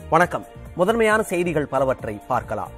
வணக்கம் முதன்மையான செய்திகள் பலவற்றை பார்க்கலாம்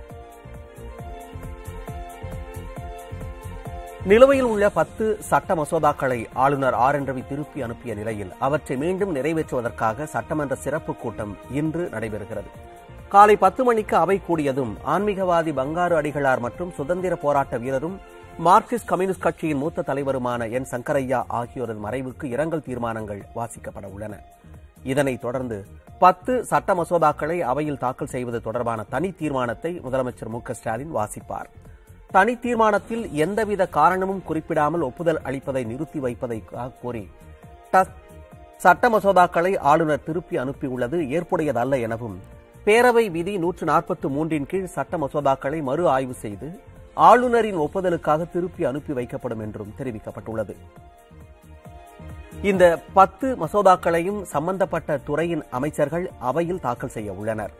நிலுவையில் உள்ள பத்து சட்ட மசோதாக்களை ஆளுநர் ஆர் என் ரவி திருப்பி அனுப்பிய நிலையில் அவற்றை மீண்டும் நிறைவேற்றுவதற்காக சட்டமன்ற சிறப்பு கூட்டம் இன்று நடைபெறுகிறது காலை பத்து மணிக்கு அவை கூடியதும் ஆன்மீகவாதி பங்காரு அடிகளார் மற்றும் சுதந்திர போராட்ட வீரரும் மார்க்சிஸ்ட் கம்யூனிஸ்ட் கட்சியின் மூத்த தலைவருமான என் சங்கரையா ஆகியோரது மறைவுக்கு இரங்கல் தீர்மானங்கள் வாசிக்கப்பட உள்ளன இதனைத் தொடர்ந்து பத்து சட்ட மசோதாக்களை அவையில் தாக்கல் செய்வது தொடர்பான தனி தீர்மானத்தை முதலமைச்சர் மு க ஸ்டாலின் வாசிப்பார் தனி தீர்மானத்தில் எந்தவித காரணமும் குறிப்பிடாமல் ஒப்புதல் அளிப்பதை நிறுத்தி வைப்பதை கோரி ட- சட்ட மசோதாக்களை ஆளுநர் திருப்பி அனுப்பியுள்ளது ஏற்புடையதல்ல எனவும் பேரவை விதி நூற்று நாற்பத்தி மூன்றின் கீழ் சட்ட மசோதாக்களை மறு ஆய்வு செய்து ஆளுநரின் ஒப்புதலுக்காக திருப்பி அனுப்பி வைக்கப்படும் என்றும் தெரிவிக்கப்பட்டுள்ளது இந்த பத்து மசோதாக்களையும் சம்பந்தப்பட்ட துறையின் அமைச்சர்கள் அவையில் தாக்கல் செய்ய உள்ளனர்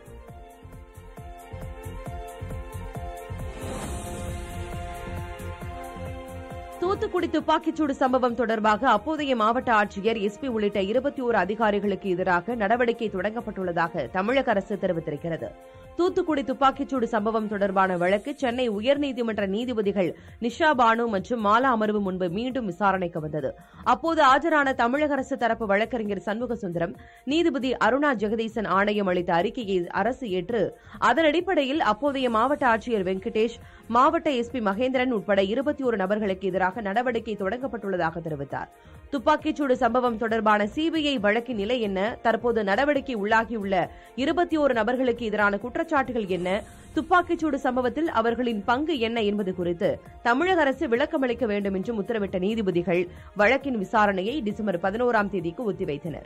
தூத்துக்குடி துப்பாக்கிச்சூடு சம்பவம் தொடர்பாக அப்போதைய மாவட்ட ஆட்சியர் எஸ்பி உள்ளிட்ட இருபத்தி ஓரு அதிகாரிகளுக்கு எதிராக நடவடிக்கை தொடங்கப்பட்டுள்ளதாக தமிழக அரசு தெரிவித்திருக்கிறது தூத்துக்குடி துப்பாக்கிச்சூடு சம்பவம் தொடர்பான வழக்கு சென்னை உயர்நீதிமன்ற நீதிபதிகள் நிஷா பானு மற்றும் மாலா அமர்வு முன்பு மீண்டும் விசாரணைக்கு வந்தது அப்போது ஆஜரான தமிழக அரசு தரப்பு வழக்கறிஞர் சண்முக சுந்தரம் நீதிபதி அருணா ஜெகதீசன் ஆணையம் அளித்த அறிக்கையை அரசு ஏற்று அதன் அடிப்படையில் அப்போதைய மாவட்ட ஆட்சியர் வெங்கடேஷ் மாவட்ட எஸ்பி மகேந்திரன் உட்பட இருபத்தி ஒரு நபர்களுக்கு எதிராக நடவடிக்கை தொடங்கப்பட்டுள்ளதாக தெரிவித்தார் துப்பாக்கிச்சூடு சம்பவம் தொடர்பான சிபிஐ வழக்கின் நிலை என்ன தற்போது நடவடிக்கை உள்ளாகியுள்ள இருபத்தி ஒரு நபர்களுக்கு எதிரான குற்றச்சாட்டுகள் என்ன துப்பாக்கிச்சூடு சம்பவத்தில் அவர்களின் பங்கு என்ன என்பது குறித்து தமிழக அரசு விளக்கமளிக்க வேண்டும் என்றும் உத்தரவிட்ட நீதிபதிகள் வழக்கின் விசாரணையை டிசம்பர் பதினோராம் தேதிக்கு ஒத்திவைத்தனர்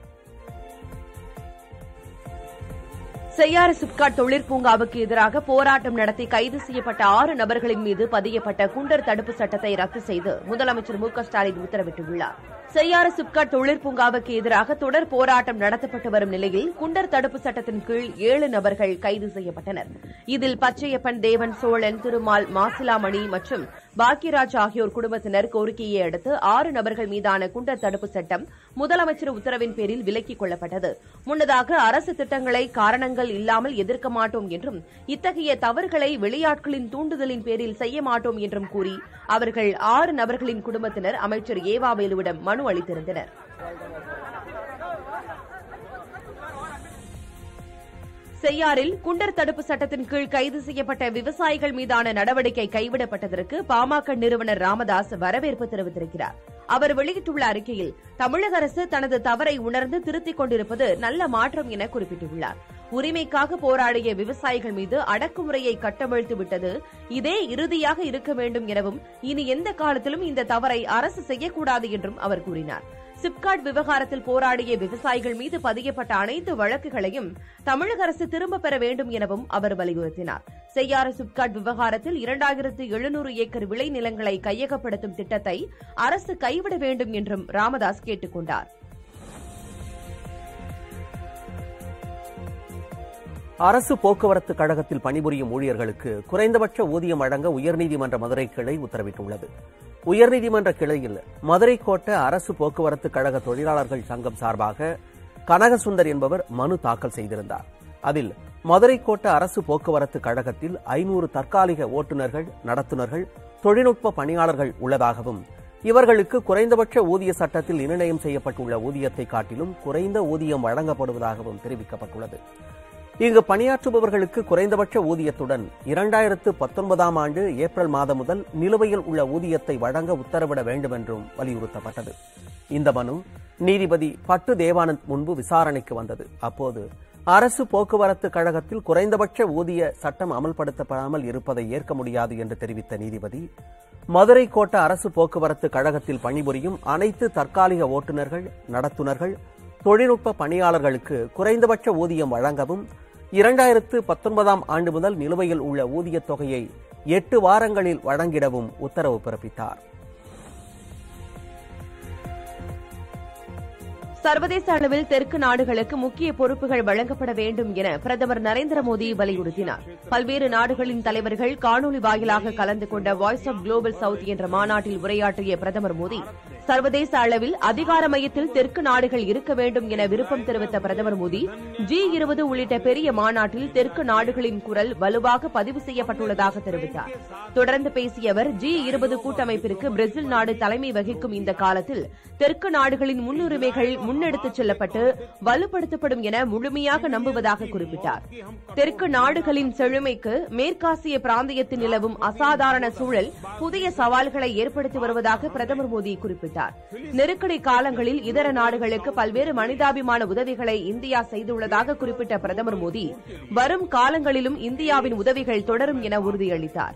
செய்யாறு சிப்காட் தொழிற்பூங்காவுக்கு எதிராக போராட்டம் நடத்தி கைது செய்யப்பட்ட ஆறு நபர்களின் மீது பதியப்பட்ட குண்டர் தடுப்பு சட்டத்தை ரத்து செய்து முதலமைச்சர் மு க ஸ்டாலின் உத்தரவிட்டுள்ளார் செய்யாறு சிப்காட் தொழிற்பூங்காவுக்கு எதிராக தொடர் போராட்டம் நடத்தப்பட்டு வரும் நிலையில் குண்டர் தடுப்பு சட்டத்தின் கீழ் ஏழு நபர்கள் கைது செய்யப்பட்டனர் இதில் பச்சையப்பன் தேவன் சோழன் திருமால் மாசிலாமணி மற்றும் பாக்யராஜ் ஆகியோர் குடும்பத்தினர் கோரிக்கையை அடுத்து ஆறு நபர்கள் மீதான குண்டர் தடுப்பு சட்டம் முதலமைச்சர் உத்தரவின் பேரில் விலக்கிக் கொள்ளப்பட்டது முன்னதாக அரசு திட்டங்களை காரணங்கள் இல்லாமல் எதிர்க்க மாட்டோம் என்றும் இத்தகைய தவறுகளை வெளியாட்களின் தூண்டுதலின் பேரில் செய்ய மாட்டோம் என்றும் கூறி அவர்கள் ஆறு நபர்களின் குடும்பத்தினர் அமைச்சர் ஏவாவேலுவிடம் மனு அளித்திருந்தனர் செய்யாறில் குண்டர் தடுப்பு சட்டத்தின் கீழ் கைது செய்யப்பட்ட விவசாயிகள் மீதான நடவடிக்கை கைவிடப்பட்டதற்கு பாமக நிறுவனர் ராமதாஸ் வரவேற்பு தெரிவித்திருக்கிறார் அவர் வெளியிட்டுள்ள அறிக்கையில் தமிழக அரசு தனது தவறை உணர்ந்து திருத்திக் கொண்டிருப்பது நல்ல மாற்றம் என குறிப்பிட்டுள்ளார் உரிமைக்காக போராடிய விவசாயிகள் மீது அடக்குமுறையை கட்டவிழ்த்து விட்டது இதே இறுதியாக இருக்க வேண்டும் எனவும் இனி எந்த காலத்திலும் இந்த தவறை அரசு செய்யக்கூடாது என்றும் அவர் கூறினார் சிப்காட் விவகாரத்தில் போராடிய விவசாயிகள் மீது பதியப்பட்ட அனைத்து வழக்குகளையும் தமிழக அரசு திரும்பப் பெற வேண்டும் எனவும் அவர் வலியுறுத்தினார் செய்யாறு சிப்காட் விவகாரத்தில் இரண்டாயிரத்து எழுநூறு ஏக்கர் விளை நிலங்களை கையகப்படுத்தும் திட்டத்தை அரசு கைவிட வேண்டும் என்றும் ராமதாஸ் கேட்டுக் கொண்டார் அரசு போக்குவரத்து கழகத்தில் பணிபுரியும் ஊழியர்களுக்கு குறைந்தபட்ச ஊதியம் வழங்க உயர்நீதிமன்ற மதுரை கிளை உத்தரவிட்டுள்ளது உயர்நீதிமன்ற கிளையில் மதுரை கோட்ட அரசு போக்குவரத்து கழக தொழிலாளர்கள் சங்கம் சார்பாக கனகசுந்தர் என்பவர் மனு தாக்கல் செய்திருந்தார் அதில் மதுரை கோட்ட அரசு போக்குவரத்து கழகத்தில் ஐநூறு தற்காலிக ஓட்டுநர்கள் நடத்துனர்கள் தொழில்நுட்ப பணியாளர்கள் உள்ளதாகவும் இவர்களுக்கு குறைந்தபட்ச ஊதிய சட்டத்தில் நிர்ணயம் செய்யப்பட்டுள்ள ஊதியத்தை காட்டிலும் குறைந்த ஊதியம் வழங்கப்படுவதாகவும் தெரிவிக்கப்பட்டுள்ளது இங்கு பணியாற்றுபவர்களுக்கு குறைந்தபட்ச ஊதியத்துடன் இரண்டாயிரத்து பத்தொன்பதாம் ஆண்டு ஏப்ரல் மாதம் முதல் நிலுவையில் உள்ள ஊதியத்தை வழங்க உத்தரவிட வேண்டும் என்றும் வலியுறுத்தப்பட்டது இந்த மனு நீதிபதி பட்டு தேவானந்த் முன்பு விசாரணைக்கு வந்தது அப்போது அரசு போக்குவரத்து கழகத்தில் குறைந்தபட்ச ஊதிய சட்டம் அமல்படுத்தப்படாமல் இருப்பதை ஏற்க முடியாது என்று தெரிவித்த நீதிபதி மதுரை கோட்ட அரசு போக்குவரத்து கழகத்தில் பணிபுரியும் அனைத்து தற்காலிக ஓட்டுநர்கள் நடத்துனர்கள் தொழில்நுட்ப பணியாளர்களுக்கு குறைந்தபட்ச ஊதியம் வழங்கவும் இரண்டாயிரத்து பத்தொன்பதாம் ஆண்டு முதல் நிலுவையில் உள்ள ஊதியத் தொகையை எட்டு வாரங்களில் வழங்கிடவும் உத்தரவு பிறப்பித்தார் சர்வதேச அளவில் தெற்கு நாடுகளுக்கு முக்கிய பொறுப்புகள் வழங்கப்பட வேண்டும் என பிரதமர் நரேந்திர மோடி வலியுறுத்தினார் பல்வேறு நாடுகளின் தலைவர்கள் காணொலி வாயிலாக கலந்து கொண்ட வாய்ஸ் ஆஃப் குளோபல் சவுத் என்ற மாநாட்டில் உரையாற்றிய பிரதமர் மோடி சர்வதேச அளவில் அதிகார மையத்தில் தெற்கு நாடுகள் இருக்க வேண்டும் என விருப்பம் தெரிவித்த பிரதமர் மோடி ஜி இருபது உள்ளிட்ட பெரிய மாநாட்டில் தெற்கு நாடுகளின் குரல் வலுவாக பதிவு செய்யப்பட்டுள்ளதாக தெரிவித்தார் தொடர்ந்து பேசிய அவர் ஜி இருபது கூட்டமைப்பிற்கு பிரேசில் நாடு தலைமை வகிக்கும் இந்த காலத்தில் தெற்கு நாடுகளின் முன்னுரிமைகள் முன்னெடுத்துச் செல்லப்பட்டு வலுப்படுத்தப்படும் என முழுமையாக நம்புவதாக குறிப்பிட்டார் தெற்கு நாடுகளின் செழுமைக்கு மேற்காசிய பிராந்தியத்தில் நிலவும் அசாதாரண சூழல் புதிய சவால்களை ஏற்படுத்தி வருவதாக பிரதமர் மோடி குறிப்பிட்டார் நெருக்கடி காலங்களில் இதர நாடுகளுக்கு பல்வேறு மனிதாபிமான உதவிகளை இந்தியா செய்துள்ளதாக குறிப்பிட்ட பிரதமர் மோடி வரும் காலங்களிலும் இந்தியாவின் உதவிகள் தொடரும் என உறுதியளித்தார்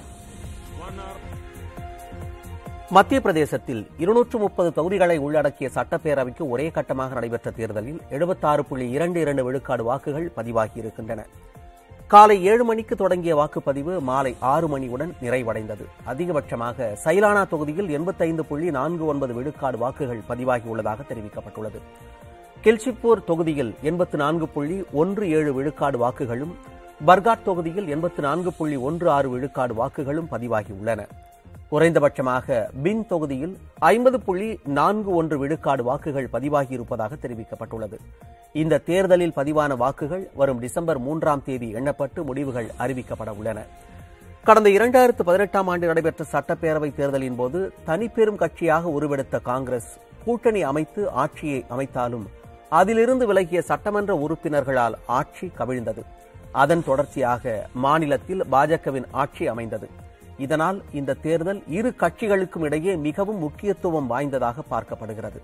மத்திய பிரதேசத்தில் இருநூற்று முப்பது தொகுதிகளை உள்ளடக்கிய சட்டப்பேரவைக்கு ஒரே கட்டமாக நடைபெற்ற தேர்தலில் எழுபத்தாறு புள்ளி இரண்டு இரண்டு விழுக்காடு வாக்குகள் பதிவாகியிருக்கின்றன காலை ஏழு மணிக்கு தொடங்கிய வாக்குப்பதிவு மாலை ஆறு மணியுடன் நிறைவடைந்தது அதிகபட்சமாக சைலானா தொகுதியில் எண்பத்தைந்து புள்ளி நான்கு ஒன்பது விழுக்காடு வாக்குகள் பதிவாகியுள்ளதாக தெரிவிக்கப்பட்டுள்ளது கில்சிப்பூர் தொகுதியில் எண்பத்து நான்கு புள்ளி ஒன்று ஏழு விழுக்காடு வாக்குகளும் பர்காட் தொகுதியில் எண்பத்து நான்கு புள்ளி ஒன்று ஆறு விழுக்காடு வாக்குகளும் பதிவாகியுள்ளன குறைந்தபட்சமாக பின் தொகுதியில் ஐம்பது புள்ளி நான்கு ஒன்று விழுக்காடு வாக்குகள் பதிவாகியிருப்பதாக தெரிவிக்கப்பட்டுள்ளது இந்த தேர்தலில் பதிவான வாக்குகள் வரும் டிசம்பர் மூன்றாம் தேதி எண்ணப்பட்டு முடிவுகள் அறிவிக்கப்பட உள்ளன கடந்த இரண்டாயிரத்து பதினெட்டாம் ஆண்டு நடைபெற்ற சட்டப்பேரவை தேர்தலின் போது தனிப்பெரும் கட்சியாக உருவெடுத்த காங்கிரஸ் கூட்டணி அமைத்து ஆட்சியை அமைத்தாலும் அதிலிருந்து விலகிய சட்டமன்ற உறுப்பினர்களால் ஆட்சி கவிழ்ந்தது அதன் தொடர்ச்சியாக மாநிலத்தில் பாஜகவின் ஆட்சி அமைந்தது இதனால் இந்த தேர்தல் இரு கட்சிகளுக்கும் இடையே மிகவும் முக்கியத்துவம் வாய்ந்ததாக பார்க்கப்படுகிறது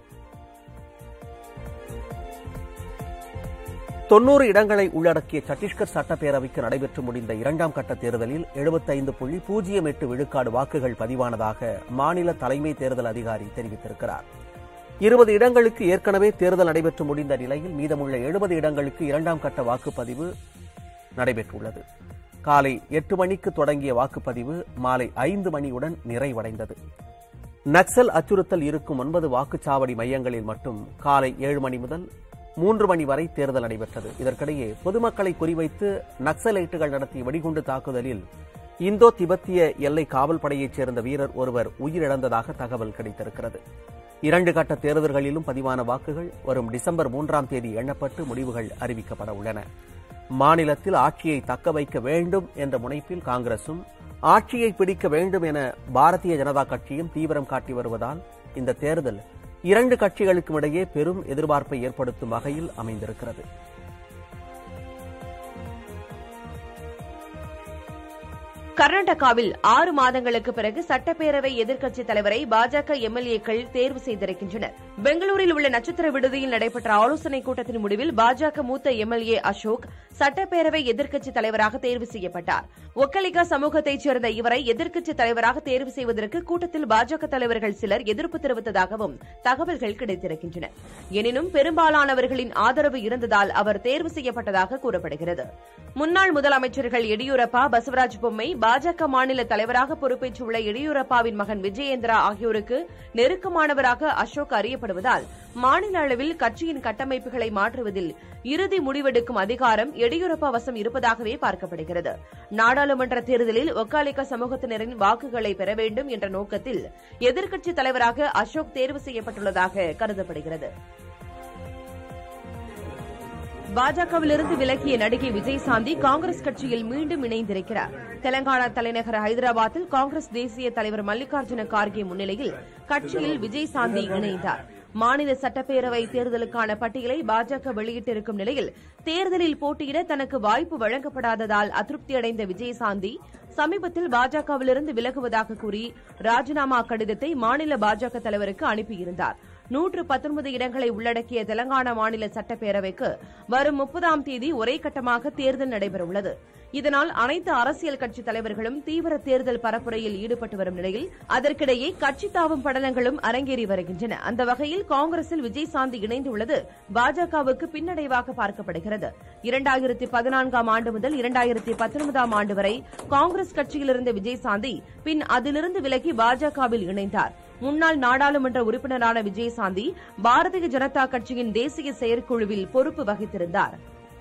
தொன்னூறு இடங்களை உள்ளடக்கிய சத்தீஸ்கர் சட்டப்பேரவைக்கு நடைபெற்று முடிந்த இரண்டாம் கட்ட தேர்தலில் எழுபத்தைந்து புள்ளி பூஜ்ஜியம் எட்டு விழுக்காடு வாக்குகள் பதிவானதாக மாநில தலைமை தேர்தல் அதிகாரி தெரிவித்திருக்கிறார் இருபது இடங்களுக்கு ஏற்கனவே தேர்தல் நடைபெற்று முடிந்த நிலையில் மீதமுள்ள எழுபது இடங்களுக்கு இரண்டாம் கட்ட வாக்குப்பதிவு நடைபெற்றுள்ளது காலை எட்டு மணிக்கு தொடங்கிய வாக்குப்பதிவு மாலை ஐந்து மணியுடன் நிறைவடைந்தது நக்சல் அச்சுறுத்தல் இருக்கும் ஒன்பது வாக்குச்சாவடி மையங்களில் மட்டும் காலை ஏழு மணி முதல் மூன்று மணி வரை தேர்தல் நடைபெற்றது இதற்கிடையே பொதுமக்களை குறிவைத்து நக்சலைட்டுகள் நடத்திய வெடிகுண்டு தாக்குதலில் இந்தோ திபெத்திய எல்லை காவல் படையைச் சேர்ந்த வீரர் ஒருவர் உயிரிழந்ததாக தகவல் கிடைத்திருக்கிறது இரண்டு கட்ட தேர்தல்களிலும் பதிவான வாக்குகள் வரும் டிசம்பர் மூன்றாம் தேதி எண்ணப்பட்டு முடிவுகள் அறிவிக்கப்பட உள்ளன மாநிலத்தில் ஆட்சியை தக்க வைக்க வேண்டும் என்ற முனைப்பில் காங்கிரசும் ஆட்சியை பிடிக்க வேண்டும் என பாரதிய ஜனதா கட்சியும் தீவிரம் காட்டி வருவதால் இந்த தேர்தல் இரண்டு கட்சிகளுக்கும் இடையே பெரும் எதிர்பார்ப்பை ஏற்படுத்தும் வகையில் அமைந்திருக்கிறது கர்நாடகாவில் ஆறு மாதங்களுக்கு பிறகு சட்டப்பேரவை எதிர்க்கட்சித் தலைவரை பாஜக எம்எல்ஏக்கள் தேர்வு செய்திருக்கின்றனர் பெங்களூரில் உள்ள நட்சத்திர விடுதியில் நடைபெற்ற ஆலோசனைக் கூட்டத்தின் முடிவில் பாஜக மூத்த எம்எல்ஏ அசோக் சட்டப்பேரவை எதிர்க்கட்சித் தலைவராக தேர்வு செய்யப்பட்டார் ஒக்கலிகா சமூகத்தைச் சேர்ந்த இவரை எதிர்க்கட்சித் தலைவராக தேர்வு செய்வதற்கு கூட்டத்தில் பாஜக தலைவர்கள் சிலர் எதிர்ப்பு தெரிவித்ததாகவும் தகவல்கள் கிடைத்திருக்கின்றன எனினும் பெரும்பாலானவர்களின் ஆதரவு இருந்ததால் அவர் தேர்வு செய்யப்பட்டதாக கூறப்படுகிறது முன்னாள் முதலமைச்சர்கள் எடியூரப்பா பசவராஜ் பொம்மை பாஜக மாநில தலைவராக பொறுப்பேற்றுள்ள எடியூரப்பாவின் மகன் விஜயேந்திரா ஆகியோருக்கு நெருக்கமானவராக அசோக் அறியப்படுவதால் மாநில அளவில் கட்சியின் கட்டமைப்புகளை மாற்றுவதில் இறுதி முடிவெடுக்கும் அதிகாரம் எடியூரப்பா வசம் இருப்பதாகவே பார்க்கப்படுகிறது நாடாளுமன்ற தேர்தலில் ஒக்காலிக்க சமூகத்தினரின் வாக்குகளை பெற வேண்டும் என்ற நோக்கத்தில் எதிர்க்கட்சித் தலைவராக அசோக் தேர்வு செய்யப்பட்டுள்ளதாக கருதப்படுகிறது பாஜகவிலிருந்து விலகிய நடிகை விஜயசாந்தி காங்கிரஸ் கட்சியில் மீண்டும் இணைந்திருக்கிறார் தெலங்கானா தலைநகர் ஹைதராபாத்தில் காங்கிரஸ் தேசிய தலைவர் மல்லிகார்ஜுன கார்கே முன்னிலையில் கட்சியில் விஜயசாந்தி இணைந்தார் மாநில சட்டப்பேரவை தேர்தலுக்கான பட்டியலை பாஜக வெளியிட்டிருக்கும் நிலையில் தேர்தலில் போட்டியிட தனக்கு வாய்ப்பு வழங்கப்படாததால் அதிருப்தியடைந்த விஜயசாந்தி சமீபத்தில் பாஜகவிலிருந்து விலகுவதாக கூறி ராஜினாமா கடிதத்தை மாநில பாஜக தலைவருக்கு அனுப்பியிருந்தார் நூற்று பத்தொன்பது இடங்களை உள்ளடக்கிய தெலங்கானா மாநில சட்டப்பேரவைக்கு வரும் முப்பதாம் தேதி ஒரே கட்டமாக தேர்தல் நடைபெறவுள்ளது இதனால் அனைத்து அரசியல் கட்சித் தலைவர்களும் தீவிர தேர்தல் பரப்புரையில் ஈடுபட்டு வரும் நிலையில் அதற்கிடையே கட்சி தாவும் படலங்களும் அரங்கேறி வருகின்றன அந்த வகையில் காங்கிரஸில் விஜயசாந்தி இணைந்துள்ளது பாஜகவுக்கு பின்னடைவாக பார்க்கப்படுகிறது இரண்டாயிரத்தி பதினான்காம் ஆண்டு முதல் இரண்டாயிரத்தி பத்தொன்பதாம் ஆண்டு வரை காங்கிரஸ் கட்சியில் இருந்த விஜயசாந்தி பின் அதிலிருந்து விலகி பாஜகவில் இணைந்தார் முன்னாள் நாடாளுமன்ற உறுப்பினரான விஜயசாந்தி பாரதிய ஜனதா கட்சியின் தேசிய செயற்குழுவில் பொறுப்பு வகித்திருந்தார்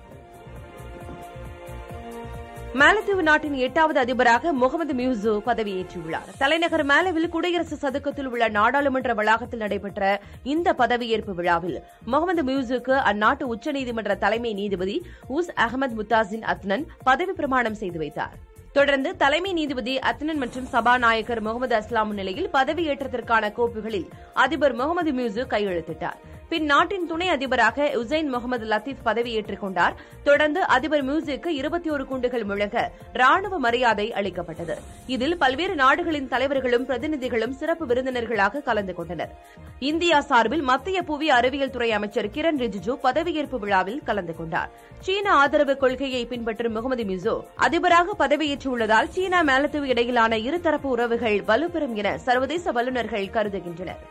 மாலத்தீவு நாட்டின் எட்டாவது அதிபராக முகமது மியூசு பதவியேற்றுள்ளார் தலைநகர் மாலவில் குடியரசு சதுக்கத்தில் உள்ள நாடாளுமன்ற வளாகத்தில் நடைபெற்ற இந்த பதவியேற்பு விழாவில் முகமது மியூசுக்கு அந்நாட்டு உச்சநீதிமன்ற தலைமை நீதிபதி உஸ் அகமது முத்தாசின் அத்னன் பதவி பிரமாணம் செய்து வைத்தார் தொடர்ந்து தலைமை நீதிபதி அத்னன் மற்றும் சபாநாயகர் முகமது அஸ்லாம் முன்னிலையில் பதவியேற்றத்திற்கான கோப்புகளில் அதிபர் முகமது மியூசு கையெழுத்திட்டார் பின் நாட்டின் துணை அதிபராக உசைன் முகமது லத்தீப் பதவியேற்றுக் கொண்டார் தொடர்ந்து அதிபர் மியூசிக்கு இருபத்தி ஒரு குண்டுகள் முழங்க ராணுவ மரியாதை அளிக்கப்பட்டது இதில் பல்வேறு நாடுகளின் தலைவர்களும் பிரதிநிதிகளும் சிறப்பு விருந்தினர்களாக கலந்து கொண்டனர் இந்தியா சார்பில் மத்திய புவி அறிவியல் துறை அமைச்சர் கிரண் ரிஜிஜு பதவியேற்பு விழாவில் கலந்து கொண்டார் சீன ஆதரவு கொள்கையை பின்பற்றும் முகமது மிசோ அதிபராக பதவியேற்றுள்ளதால் சீனா மேலத்தீவு இடையிலான இருதரப்பு உறவுகள் வலுப்பெறும் என சர்வதேச வல்லுநர்கள் கருதுகின்றனர்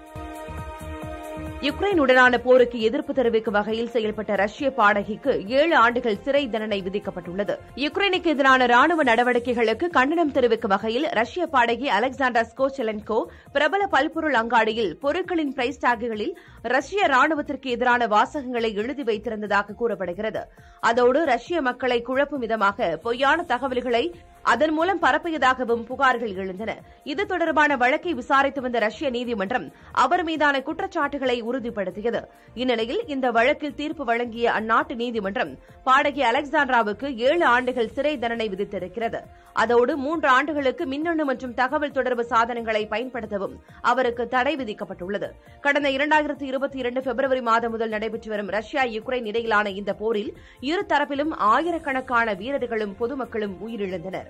யுக்ரைனுடனான போருக்கு எதிர்ப்பு தெரிவிக்கும் வகையில் செயல்பட்ட ரஷ்ய பாடகிக்கு ஏழு ஆண்டுகள் சிறை தண்டனை விதிக்கப்பட்டுள்ளது யுக்ரைனுக்கு எதிரான ராணுவ நடவடிக்கைகளுக்கு கண்டனம் தெரிவிக்கும் வகையில் ரஷ்ய பாடகி அலெக்சாண்டர் ஸ்கோச்செலன்கோ பிரபல பல்பொருள் அங்காடியில் பொருட்களின் பிரைஸ் டாக்குகளில் ரஷ்ய ராணுவத்திற்கு எதிரான வாசகங்களை எழுதி வைத்திருந்ததாக கூறப்படுகிறது அதோடு ரஷ்ய மக்களை குழப்பும் விதமாக பொய்யான தகவல்களை அதன் மூலம் பரப்பியதாகவும் புகார்கள் எழுந்தன இது தொடர்பான வழக்கை விசாரித்து வந்த ரஷ்ய நீதிமன்றம் அவர் மீதான குற்றச்சாட்டுகளை உறுதிப்படுத்தியது இந்நிலையில் இந்த வழக்கில் தீர்ப்பு வழங்கிய அந்நாட்டு நீதிமன்றம் பாடகி அலெக்சாண்ட்ராவுக்கு ஏழு ஆண்டுகள் சிறை தண்டனை விதித்திருக்கிறது அதோடு மூன்று ஆண்டுகளுக்கு மின்னணு மற்றும் தகவல் தொடர்பு சாதனங்களை பயன்படுத்தவும் அவருக்கு தடை விதிக்கப்பட்டுள்ளது கடந்த இரண்டாயிரத்தி இருபத்தி இரண்டு பிப்ரவரி மாதம் முதல் நடைபெற்று வரும் ரஷ்யா யுக்ரைன் இடையிலான இந்த போரில் இரு தரப்பிலும் ஆயிரக்கணக்கான வீரர்களும் பொதுமக்களும் உயிரிழந்தனர்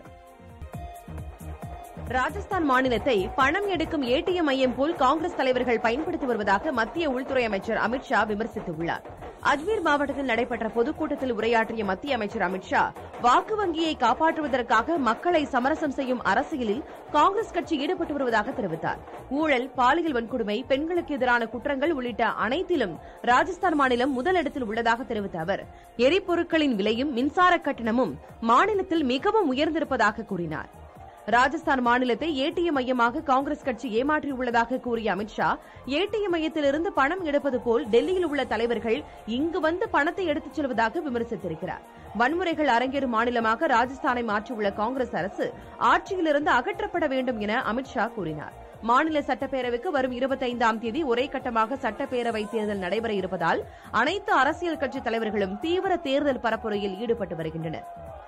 ராஜஸ்தான் மாநிலத்தை பணம் எடுக்கும் ஏடிஎம் மையம் போல் காங்கிரஸ் தலைவர்கள் பயன்படுத்தி வருவதாக மத்திய உள்துறை அமைச்சர் அமித்ஷா விமர்சித்துள்ளார் அஜ்மீர் மாவட்டத்தில் நடைபெற்ற பொதுக்கூட்டத்தில் உரையாற்றிய மத்திய அமைச்சர் அமித்ஷா வாக்கு வங்கியை காப்பாற்றுவதற்காக மக்களை சமரசம் செய்யும் அரசியலில் காங்கிரஸ் கட்சி ஈடுபட்டு வருவதாக தெரிவித்தார் ஊழல் பாலியல் வன்கொடுமை பெண்களுக்கு எதிரான குற்றங்கள் உள்ளிட்ட அனைத்திலும் ராஜஸ்தான் மாநிலம் முதலிடத்தில் உள்ளதாக தெரிவித்த அவர் எரிபொருட்களின் விலையும் மின்சார கட்டணமும் மாநிலத்தில் மிகவும் உயர்ந்திருப்பதாக கூறினார் ராஜஸ்தான் மாநிலத்தை ஏடிஎம் மையமாக காங்கிரஸ் கட்சி ஏமாற்றியுள்ளதாக கூறிய அமித்ஷா ஏடிஎம் மையத்திலிருந்து பணம் எடுப்பது போல் டெல்லியில் உள்ள தலைவர்கள் இங்கு வந்து பணத்தை எடுத்துச் செல்வதாக விமர்சித்திருக்கிறார் வன்முறைகள் அரங்கேறும் மாநிலமாக ராஜஸ்தானை மாற்றியுள்ள காங்கிரஸ் அரசு ஆட்சியிலிருந்து அகற்றப்பட வேண்டும் என அமித்ஷா கூறினார் மாநில சட்டப்பேரவைக்கு வரும் இருபத்தைந்தாம் தேதி ஒரே கட்டமாக சட்டப்பேரவை தேர்தல் நடைபெற இருப்பதால் அனைத்து அரசியல் கட்சித் தலைவர்களும் தீவிர தேர்தல் பரப்புரையில் ஈடுபட்டு வருகின்றனர்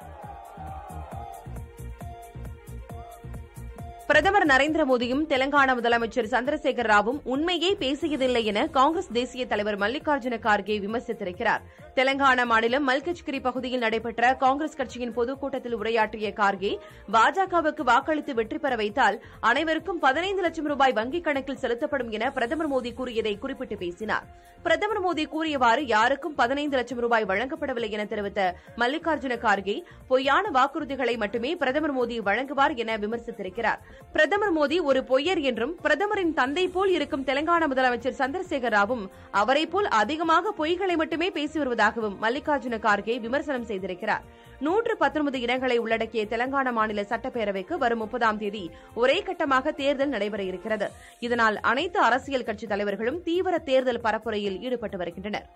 பிரதமர் நரேந்திர மோடியும் தெலங்கானா முதலமைச்சர் சந்திரசேகர் ராவும் உண்மையே பேசியதில்லை என காங்கிரஸ் தேசிய தலைவர் மல்லிகார்ஜுன கார்கே விமர்சித்திருக்கிறார் தெலங்கானா மாநிலம் மல்கஜ்கிரி பகுதியில் நடைபெற்ற காங்கிரஸ் கட்சியின் பொதுக்கூட்டத்தில் உரையாற்றிய கார்கே பாஜகவுக்கு வாக்களித்து வெற்றி பெற வைத்தால் அனைவருக்கும் பதினைந்து லட்சம் ரூபாய் வங்கிக் கணக்கில் செலுத்தப்படும் என பிரதமர் மோடி கூறியதை குறிப்பிட்டு பேசினார் பிரதமர் மோடி கூறியவாறு யாருக்கும் பதினைந்து லட்சம் ரூபாய் வழங்கப்படவில்லை என தெரிவித்த மல்லிகார்ஜுன கார்கே பொய்யான வாக்குறுதிகளை மட்டுமே பிரதமர் மோடி வழங்குவார் என விமர்சித்திருக்கிறார் பிரதமர் மோடி ஒரு பொய்யர் என்றும் பிரதமரின் தந்தை போல் இருக்கும் தெலங்கானா முதலமைச்சர் சந்திரசேகர் ராவும் அவரை போல் அதிகமாக பொய்களை மட்டுமே பேசி வருவதாகவும் மல்லிகார்ஜுன கார்கே விமர்சனம் செய்திருக்கிறார் நூற்று பத்தொன்பது இடங்களை உள்ளடக்கிய தெலங்கானா மாநில சட்டப்பேரவைக்கு வரும் முப்பதாம் தேதி ஒரே கட்டமாக தேர்தல் நடைபெற இருக்கிறது இதனால் அனைத்து அரசியல் கட்சித் தலைவர்களும் தீவிர தேர்தல் பரப்புரையில் ஈடுபட்டு வருகின்றனர்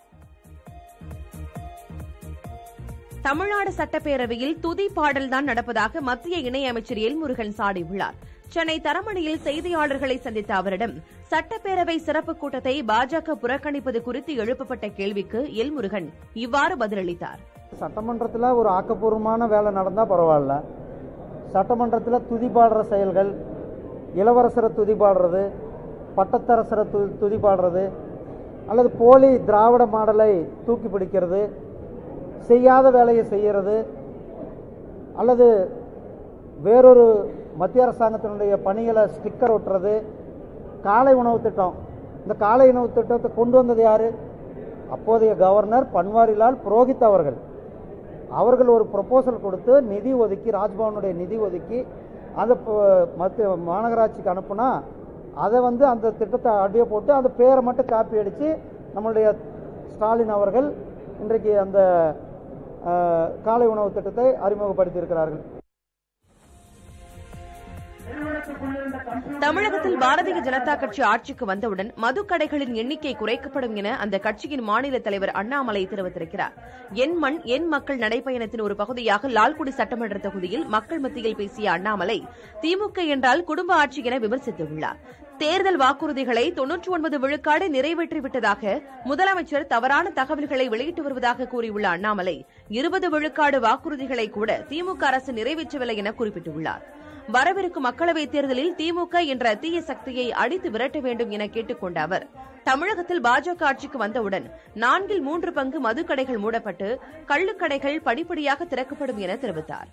தமிழ்நாடு சட்டப்பேரவையில் துதி பாடல்தான் நடப்பதாக மத்திய இணையமைச்சர் எல்முருகன் சாடியுள்ளார் சென்னை தரமணியில் செய்தியாளர்களை சந்தித்த அவரிடம் சட்டப்பேரவை சிறப்பு கூட்டத்தை பாஜக புறக்கணிப்பது குறித்து எழுப்பப்பட்ட கேள்விக்கு எல்முருகன் இவ்வாறு பதிலளித்தார் சட்டமன்றத்தில் ஒரு ஆக்கப்பூர்வமான வேலை நடந்தால் பரவாயில்ல சட்டமன்றத்தில் துதி பாடுற செயல்கள் இளவரசரை துதி பாடுறது பட்டத்தரசரை து துதி பாடுறது அல்லது போலி திராவிட மாடலை தூக்கி பிடிக்கிறது செய்யாத வேலையை செய்கிறது அல்லது வேறொரு மத்திய அரசாங்கத்தினுடைய பணிகளை ஸ்டிக்கர் ஒட்டுறது காலை உணவு திட்டம் இந்த காலை உணவு திட்டத்தை கொண்டு வந்தது யாரு அப்போதைய கவர்னர் பன்வாரிலால் புரோஹித் அவர்கள் அவர்கள் ஒரு ப்ரொபோசல் கொடுத்து நிதி ஒதுக்கி ராஜ்பவனுடைய நிதி ஒதுக்கி அந்த ப- மத்திய மாநகராட்சிக்கு அனுப்புனா அதை வந்து அந்த திட்டத்தை அப்படியே போட்டு அந்த பேரை மட்டும் காப்பி அடித்து நம்மளுடைய ஸ்டாலின் அவர்கள் இன்றைக்கு அந்த அஹ், காலை உணவு திட்டத்தை அறிமுகப்படுத்தி இருக்கிறார்கள் நிறுவனத்துக்குள் இருந்த தமிழகத்தில் பாரதிய ஜனதா கட்சி ஆட்சிக்கு வந்தவுடன் மதுக்கடைகளின் எண்ணிக்கை குறைக்கப்படும் என அந்த கட்சியின் மாநில தலைவர் அண்ணாமலை தெரிவித்திருக்கிறார் என் மண் என் மக்கள் நடைபயணத்தின் ஒரு பகுதியாக லால்குடி சட்டமன்ற தொகுதியில் மக்கள் மத்தியில் பேசிய அண்ணாமலை திமுக என்றால் குடும்ப ஆட்சி என விமர்சித்துள்ளார் தேர்தல் வாக்குறுதிகளை தொன்னூற்றி ஒன்பது விழுக்காடு நிறைவேற்றிவிட்டதாக முதலமைச்சர் தவறான தகவல்களை வெளியிட்டு வருவதாக கூறியுள்ள அண்ணாமலை இருபது விழுக்காடு வாக்குறுதிகளை கூட திமுக அரசு நிறைவேற்றவில்லை என குறிப்பிட்டுள்ளார் வரவிருக்கும் மக்களவைத் தேர்தலில் திமுக என்ற தீய சக்தியை அடித்து விரட்ட வேண்டும் என கேட்டுக் கொண்ட அவர் தமிழகத்தில் பாஜக ஆட்சிக்கு வந்தவுடன் நான்கில் மூன்று பங்கு மதுக்கடைகள் மூடப்பட்டு கள்ளுக்கடைகள் படிப்படியாக திறக்கப்படும் என தெரிவித்தார்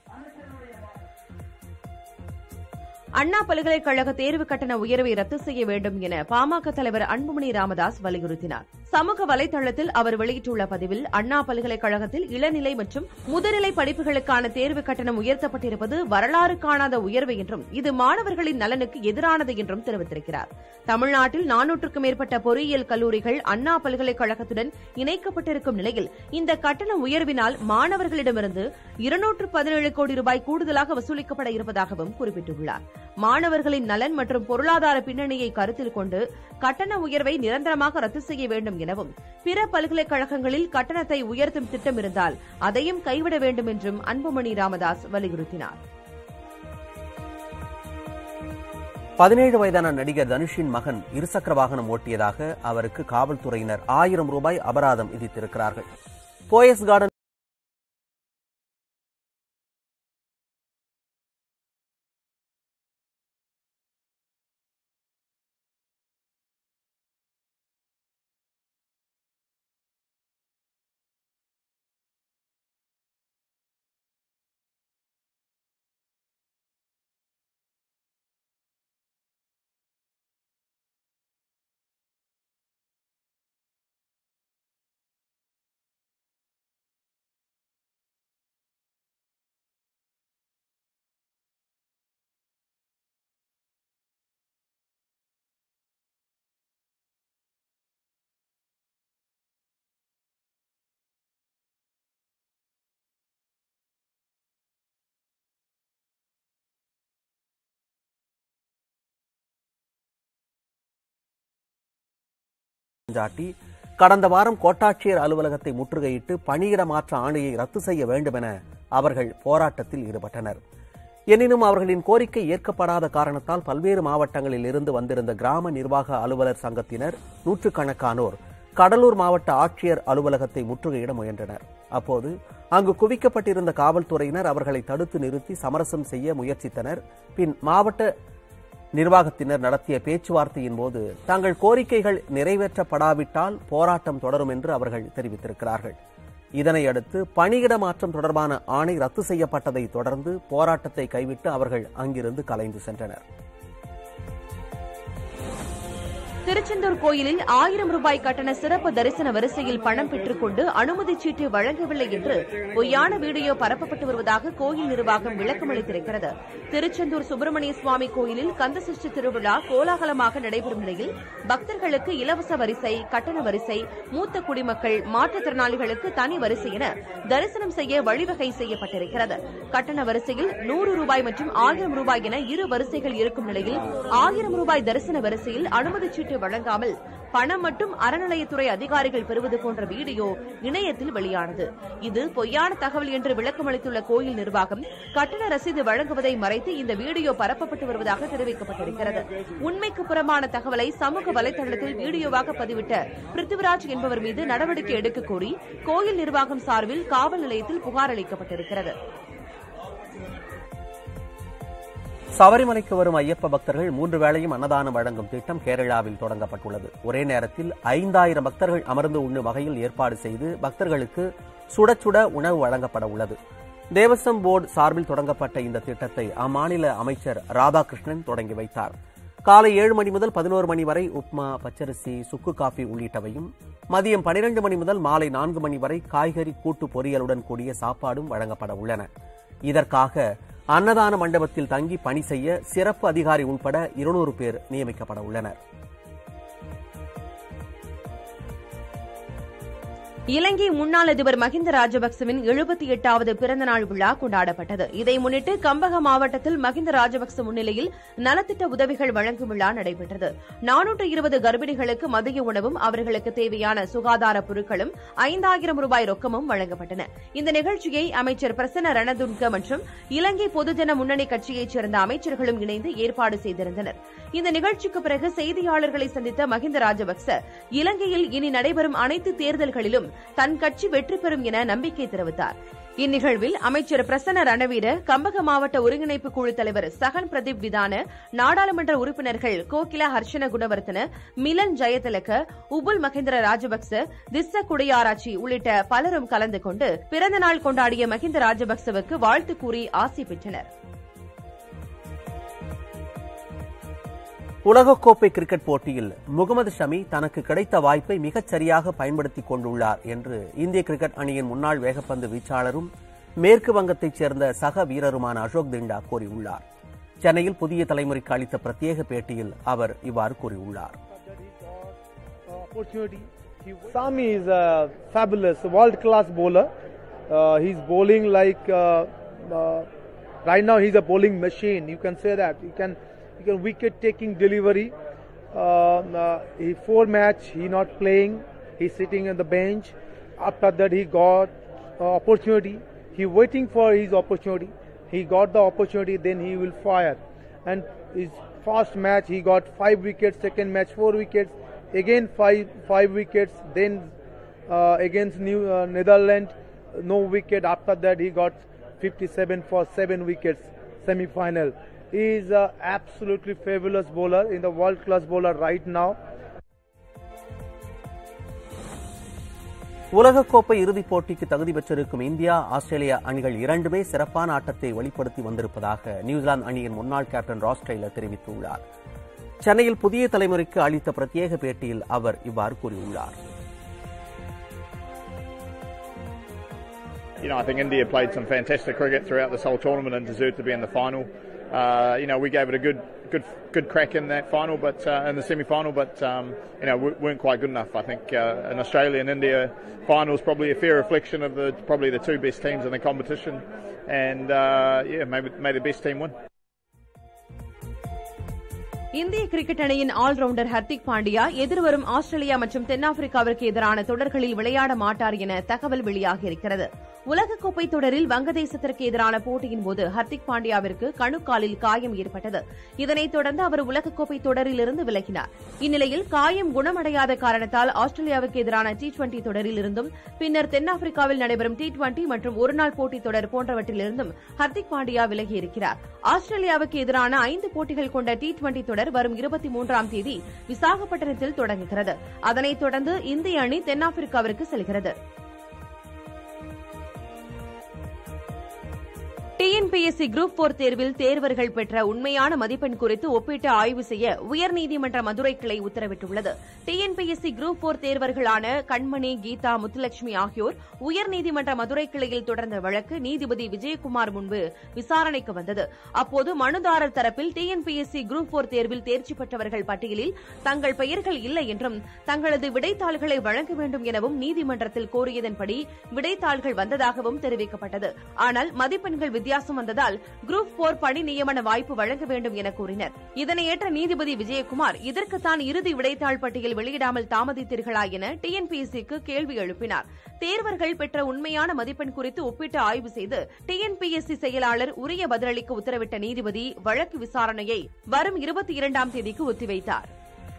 அண்ணா பல்கலைக்கழக தேர்வு கட்டண உயர்வை ரத்து செய்ய வேண்டும் என பாமக தலைவர் அன்புமணி ராமதாஸ் வலியுறுத்தினார் சமூக வலைதளத்தில் அவர் வெளியிட்டுள்ள பதிவில் அண்ணா பல்கலைக்கழகத்தில் இளநிலை மற்றும் முதுநிலை படிப்புகளுக்கான தேர்வு கட்டணம் உயர்த்தப்பட்டிருப்பது வரலாறு காணாத உயர்வு என்றும் இது மாணவர்களின் நலனுக்கு எதிரானது என்றும் தெரிவித்திருக்கிறார் தமிழ்நாட்டில் நானூற்றுக்கும் மேற்பட்ட பொறியியல் கல்லூரிகள் அண்ணா பல்கலைக்கழகத்துடன் இணைக்கப்பட்டிருக்கும் நிலையில் இந்த கட்டண உயர்வினால் மாணவர்களிடமிருந்து இருநூற்று பதினேழு கோடி ரூபாய் கூடுதலாக வசூலிக்கப்பட இருப்பதாகவும் குறிப்பிட்டுள்ளார் மாணவர்களின் நலன் மற்றும் பொருளாதார பின்னணியை கருத்தில் கொண்டு கட்டண உயர்வை நிரந்தரமாக ரத்து செய்ய வேண்டும் எனவும் பிற பல்கலைக்கழகங்களில் கட்டணத்தை உயர்த்தும் திட்டம் இருந்தால் அதையும் கைவிட வேண்டும் என்றும் அன்புமணி ராமதாஸ் வலியுறுத்தினார் பதினேழு வயதான நடிகர் தனுஷின் மகன் இருசக்கர வாகனம் ஓட்டியதாக அவருக்கு காவல்துறையினர் ஆயிரம் ரூபாய் அபராதம் விதித்திருக்கிறார்கள் போயஸ் கார்டன் சாட்டி கடந்த வாரம் கோட்டாட்சியர் அலுவலகத்தை முற்றுகையிட்டு பணியிட மாற்ற ஆணையை ரத்து செய்ய வேண்டும் என அவர்கள் போராட்டத்தில் ஈடுபட்டனர் எனினும் அவர்களின் கோரிக்கை ஏற்கப்படாத காரணத்தால் பல்வேறு மாவட்டங்களில் இருந்து வந்திருந்த கிராம நிர்வாக அலுவலர் சங்கத்தினர் நூற்றுக்கணக்கானோர் கடலூர் மாவட்ட ஆட்சியர் அலுவலகத்தை முற்றுகையிட முயன்றனர் அப்போது அங்கு குவிக்கப்பட்டிருந்த காவல்துறையினர் அவர்களை தடுத்து நிறுத்தி சமரசம் செய்ய முயற்சித்தனர் பின் மாவட்ட நிர்வாகத்தினர் நடத்திய பேச்சுவார்த்தையின் போது தங்கள் கோரிக்கைகள் நிறைவேற்றப்படாவிட்டால் போராட்டம் தொடரும் என்று அவர்கள் தெரிவித்திருக்கிறார்கள் இதனையடுத்து பணியிட மாற்றம் தொடர்பான ஆணை ரத்து செய்யப்பட்டதை தொடர்ந்து போராட்டத்தை கைவிட்டு அவர்கள் அங்கிருந்து கலைந்து சென்றனர் திருச்செந்தூர் கோயிலில் ஆயிரம் ரூபாய் கட்டண சிறப்பு தரிசன வரிசையில் பணம் பெற்றுக்கொண்டு அனுமதி சீட்டு வழங்கவில்லை என்று பொய்யான வீடியோ பரப்பப்பட்டு வருவதாக கோயில் நிர்வாகம் விளக்கமளித்திருக்கிறது திருச்செந்தூர் சுப்பிரமணிய சுவாமி கோயிலில் கந்தசஷ்டி திருவிழா கோலாகலமாக நடைபெறும் நிலையில் பக்தர்களுக்கு இலவச வரிசை கட்டண வரிசை மூத்த குடிமக்கள் மாற்றுத்திறனாளிகளுக்கு தனி வரிசை என தரிசனம் செய்ய வழிவகை செய்யப்பட்டிருக்கிறது கட்டண வரிசையில் நூறு ரூபாய் மற்றும் ஆயிரம் ரூபாய் என இரு வரிசைகள் இருக்கும் நிலையில் ஆயிரம் ரூபாய் தரிசன வரிசையில் அனுமதி சீட்டு வழங்காமல் பணம் மட்டும் அறநிலையத்துறை அதிகாரிகள் பெறுவது போன்ற வீடியோ இணையத்தில் வெளியானது இது பொய்யான தகவல் என்று விளக்கமளித்துள்ள கோயில் நிர்வாகம் கட்டண ரசீது வழங்குவதை மறைத்து இந்த வீடியோ பரப்பப்பட்டு வருவதாக தெரிவிக்கப்பட்டிருக்கிறது உண்மைக்கு புறமான தகவலை சமூக வலைதளத்தில் வீடியோவாக பதிவிட்ட பிருத்திவிராஜ் என்பவர் மீது நடவடிக்கை எடுக்க கோரி கோயில் நிர்வாகம் சார்பில் காவல் நிலையத்தில் புகார் அளிக்கப்பட்டிருக்கிறது சபரிமலைக்கு வரும் ஐயப்ப பக்தர்கள் மூன்று வேளையும் அன்னதானம் வழங்கும் திட்டம் கேரளாவில் தொடங்கப்பட்டுள்ளது ஒரே நேரத்தில் ஐந்தாயிரம் பக்தர்கள் அமர்ந்து உண்ணும் வகையில் ஏற்பாடு செய்து பக்தர்களுக்கு சுட சுட உணவு வழங்கப்பட உள்ளது தேவஸ்வம் போர்டு சார்பில் தொடங்கப்பட்ட இந்த திட்டத்தை அம்மாநில அமைச்சர் ராதாகிருஷ்ணன் தொடங்கி வைத்தார் காலை ஏழு மணி முதல் பதினோரு மணி வரை உப்மா பச்சரிசி சுக்கு காஃபி உள்ளிட்டவையும் மதியம் பனிரெண்டு மணி முதல் மாலை நான்கு மணி வரை காய்கறி கூட்டு பொரியலுடன் கூடிய சாப்பாடும் வழங்கப்பட உள்ளன இதற்காக அன்னதான மண்டபத்தில் தங்கி பணி செய்ய சிறப்பு அதிகாரி உட்பட இருநூறு பேர் நியமிக்கப்பட உள்ளனர் இலங்கை முன்னாள் அதிபர் மஹிந்த ராஜபக்சவின் எழுபத்தி எட்டாவது பிறந்தநாள் விழா கொண்டாடப்பட்டது இதை முன்னிட்டு கம்பக மாவட்டத்தில் மஹிந்த ராஜபக்ச முன்னிலையில் நலத்திட்ட உதவிகள் வழங்கும் விழா நடைபெற்றது நானூற்று இருபது கர்ப்பிணிகளுக்கு மதிய உணவும் அவர்களுக்கு தேவையான சுகாதார பொருட்களும் ஐந்தாயிரம் ரூபாய் ரொக்கமும் வழங்கப்பட்டன இந்த நிகழ்ச்சியை அமைச்சர் பிரசன்ன ரணதுர்க மற்றும் இலங்கை பொதுஜன முன்னணி கட்சியைச் சேர்ந்த அமைச்சர்களும் இணைந்து ஏற்பாடு செய்திருந்தனர் இந்த நிகழ்ச்சிக்கு பிறகு செய்தியாளர்களை சந்தித்த மஹிந்த ராஜபக்ச இலங்கையில் இனி நடைபெறும் அனைத்து தேர்தல்களிலும் தன் கட்சி வெற்றி பெறும் என நம்பிக்கை தெரிவித்தார் இந்நிகழ்வில் அமைச்சர் பிரசன்ன ரணவீர கம்பக மாவட்ட ஒருங்கிணைப்பு குழு தலைவர் சகன் பிரதீப் விதான நாடாளுமன்ற உறுப்பினர்கள் கோகிலா ஹர்ஷன குணவர்த்தன மிலன் ஜெயதிலக உபுல் மகேந்திர ராஜபக்ச திஸ்ஸ குடையாராச்சி உள்ளிட்ட பலரும் கலந்து கொண்டு பிறந்தநாள் கொண்டாடிய மஹிந்த ராஜபக்சவுக்கு வாழ்த்து கூறி ஆசி பெற்றனர் உலகக்கோப்பை கிரிக்கெட் போட்டியில் முகமது ஷமி தனக்கு கிடைத்த வாய்ப்பை மிகச் சரியாக பயன்படுத்திக் கொண்டுள்ளார் என்று இந்திய கிரிக்கெட் அணியின் முன்னாள் வேகப்பந்து வீச்சாளரும் மேற்கு வங்கத்தைச் சேர்ந்த சக வீரருமான அசோக் திண்டா கூறியுள்ளார் சென்னையில் புதிய தலைமுறைக்கு அளித்த பிரத்யேக பேட்டியில் அவர் இவ்வாறு கூறியுள்ளார் opportunity. Sami is a fabulous, world-class bowler. Uh, he's bowling like uh, uh, right now. He's a bowling machine. You can say that. You can, you can wicket-taking delivery. Um, uh, he four match. He not playing. He's sitting on the bench. After that, he got uh, opportunity. He waiting for his opportunity. He got the opportunity. Then he will fire. And his first match, he got five wickets. Second match, four wickets again five five wickets then uh, against new uh, netherlands no wicket after that he got 57 for seven wickets semi final he is a absolutely fabulous bowler in the world class bowler right now உலகக்கோப்பை இறுதிப் போட்டிக்கு தகுதி பெற்றிருக்கும் India Australia அணிகள் இரண்டுமே சிறப்பான ஆட்டத்தை வெளிப்படுத்தி வந்திருப்பதாக நியூசிலாந்து அணியின் முன்னாள் கேப்டன் ராஸ் டெய்லர் தெரிவித்துள்ளார் சென்னையில் புதிய தலைமுறைக்கு அளித்த பிரத்யேக பேட்டியில் அவர் இவ்வாறு கூறியுள்ளார் You know, I think India played some fantastic cricket throughout this whole tournament and deserved to be in the final. Uh, you know, we gave it a good, good, good crack in that final, but uh, in the semi-final, but um, you know, we weren't quite good enough. I think uh, an Australia and India final is probably a fair reflection of the probably the two best teams in the competition, and uh, yeah, maybe made the best team win. இந்திய cricket அணியின் allrounder Hardik Pandya எதிர்வரும் Australia மற்றும் தென்னாப்பிரிக்காவிற்கு எதிரான தொடர்களில் விளையாட மாட்டார் என தகவல் வெளியாகியிருக்கிறது உலகக்கோப்பை தொடரில் வங்கதேசத்திற்கு எதிரான போட்டியின் போது ஹர்திக் பாண்டியாவிற்கு கணுக்காலில் காயம் ஏற்பட்டது இதனைத் தொடர்ந்து அவர் உலகக்கோப்பை தொடரிலிருந்து விலகினார் இந்நிலையில் காயம் குணமடையாத காரணத்தால் ஆஸ்திரேலியாவுக்கு எதிரான டி டுவெண்டி தொடரில் இருந்தும் பின்னர் தென்னாப்பிரிக்காவில் நடைபெறும் டி டுவெண்டி மற்றும் ஒருநாள் போட்டித் தொடர் போன்றவற்றிலிருந்தும் ஹர்திக் பாண்டியா விலகியிருக்கிறார் ஆஸ்திரேலியாவுக்கு எதிரான ஐந்து போட்டிகள் கொண்ட டி டுவெண்டி தொடர் வரும் இருபத்தி மூன்றாம் தேதி விசாகப்பட்டினத்தில் தொடங்குகிறது அதனைத் தொடர்ந்து இந்திய அணி தென்னாப்பிரிக்காவிற்கு செல்கிறது டிஎன்பிஎஸ்சி குரூப் போர் தேர்வில் தேர்வர்கள் பெற்ற உண்மையான மதிப்பெண் குறித்து ஒப்பிட்டு ஆய்வு செய்ய உயர்நீதிமன்ற மதுரை கிளை உத்தரவிட்டுள்ளது டிஎன்பிஎஸ்சி குரூப் போர் தேர்வர்களான கண்மணி கீதா முத்துலட்சுமி ஆகியோர் உயர்நீதிமன்ற மதுரை கிளையில் தொடர்ந்த வழக்கு நீதிபதி விஜயகுமார் முன்பு விசாரணைக்கு வந்தது அப்போது மனுதாரர் தரப்பில் டிஎன்பிஎஸ்சி குரூப் போர் தேர்வில் தேர்ச்சி பெற்றவர்கள் பட்டியலில் தங்கள் பெயர்கள் இல்லை என்றும் தங்களது விடைத்தாள்களை வழங்க வேண்டும் எனவும் நீதிமன்றத்தில் கோரியதன்படி விடைத்தாள்கள் வந்ததாகவும் தெரிவிக்கப்பட்டது ஆனால் மதிப்பெண்கள் வித்தியாசம் வந்ததால் குரூப் போர் பணி நியமன வாய்ப்பு வழங்க வேண்டும் என கூறினர் இதனை ஏற்ற நீதிபதி விஜயகுமார் இதற்குத்தான் இறுதி விடைத்தாள் பட்டியல் வெளியிடாமல் தாமதித்தீர்களா என டிஎன்பிஎஸ்சிக்கு கேள்வி எழுப்பினார் தேர்வர்கள் பெற்ற உண்மையான மதிப்பெண் குறித்து ஒப்பிட்டு ஆய்வு செய்து டிஎன்பிஎஸ்சி செயலாளர் உரிய பதிலளிக்க உத்தரவிட்ட நீதிபதி வழக்கு விசாரணையை வரும் இருபத்தி இரண்டாம் தேதிக்கு ஒத்திவைத்தார்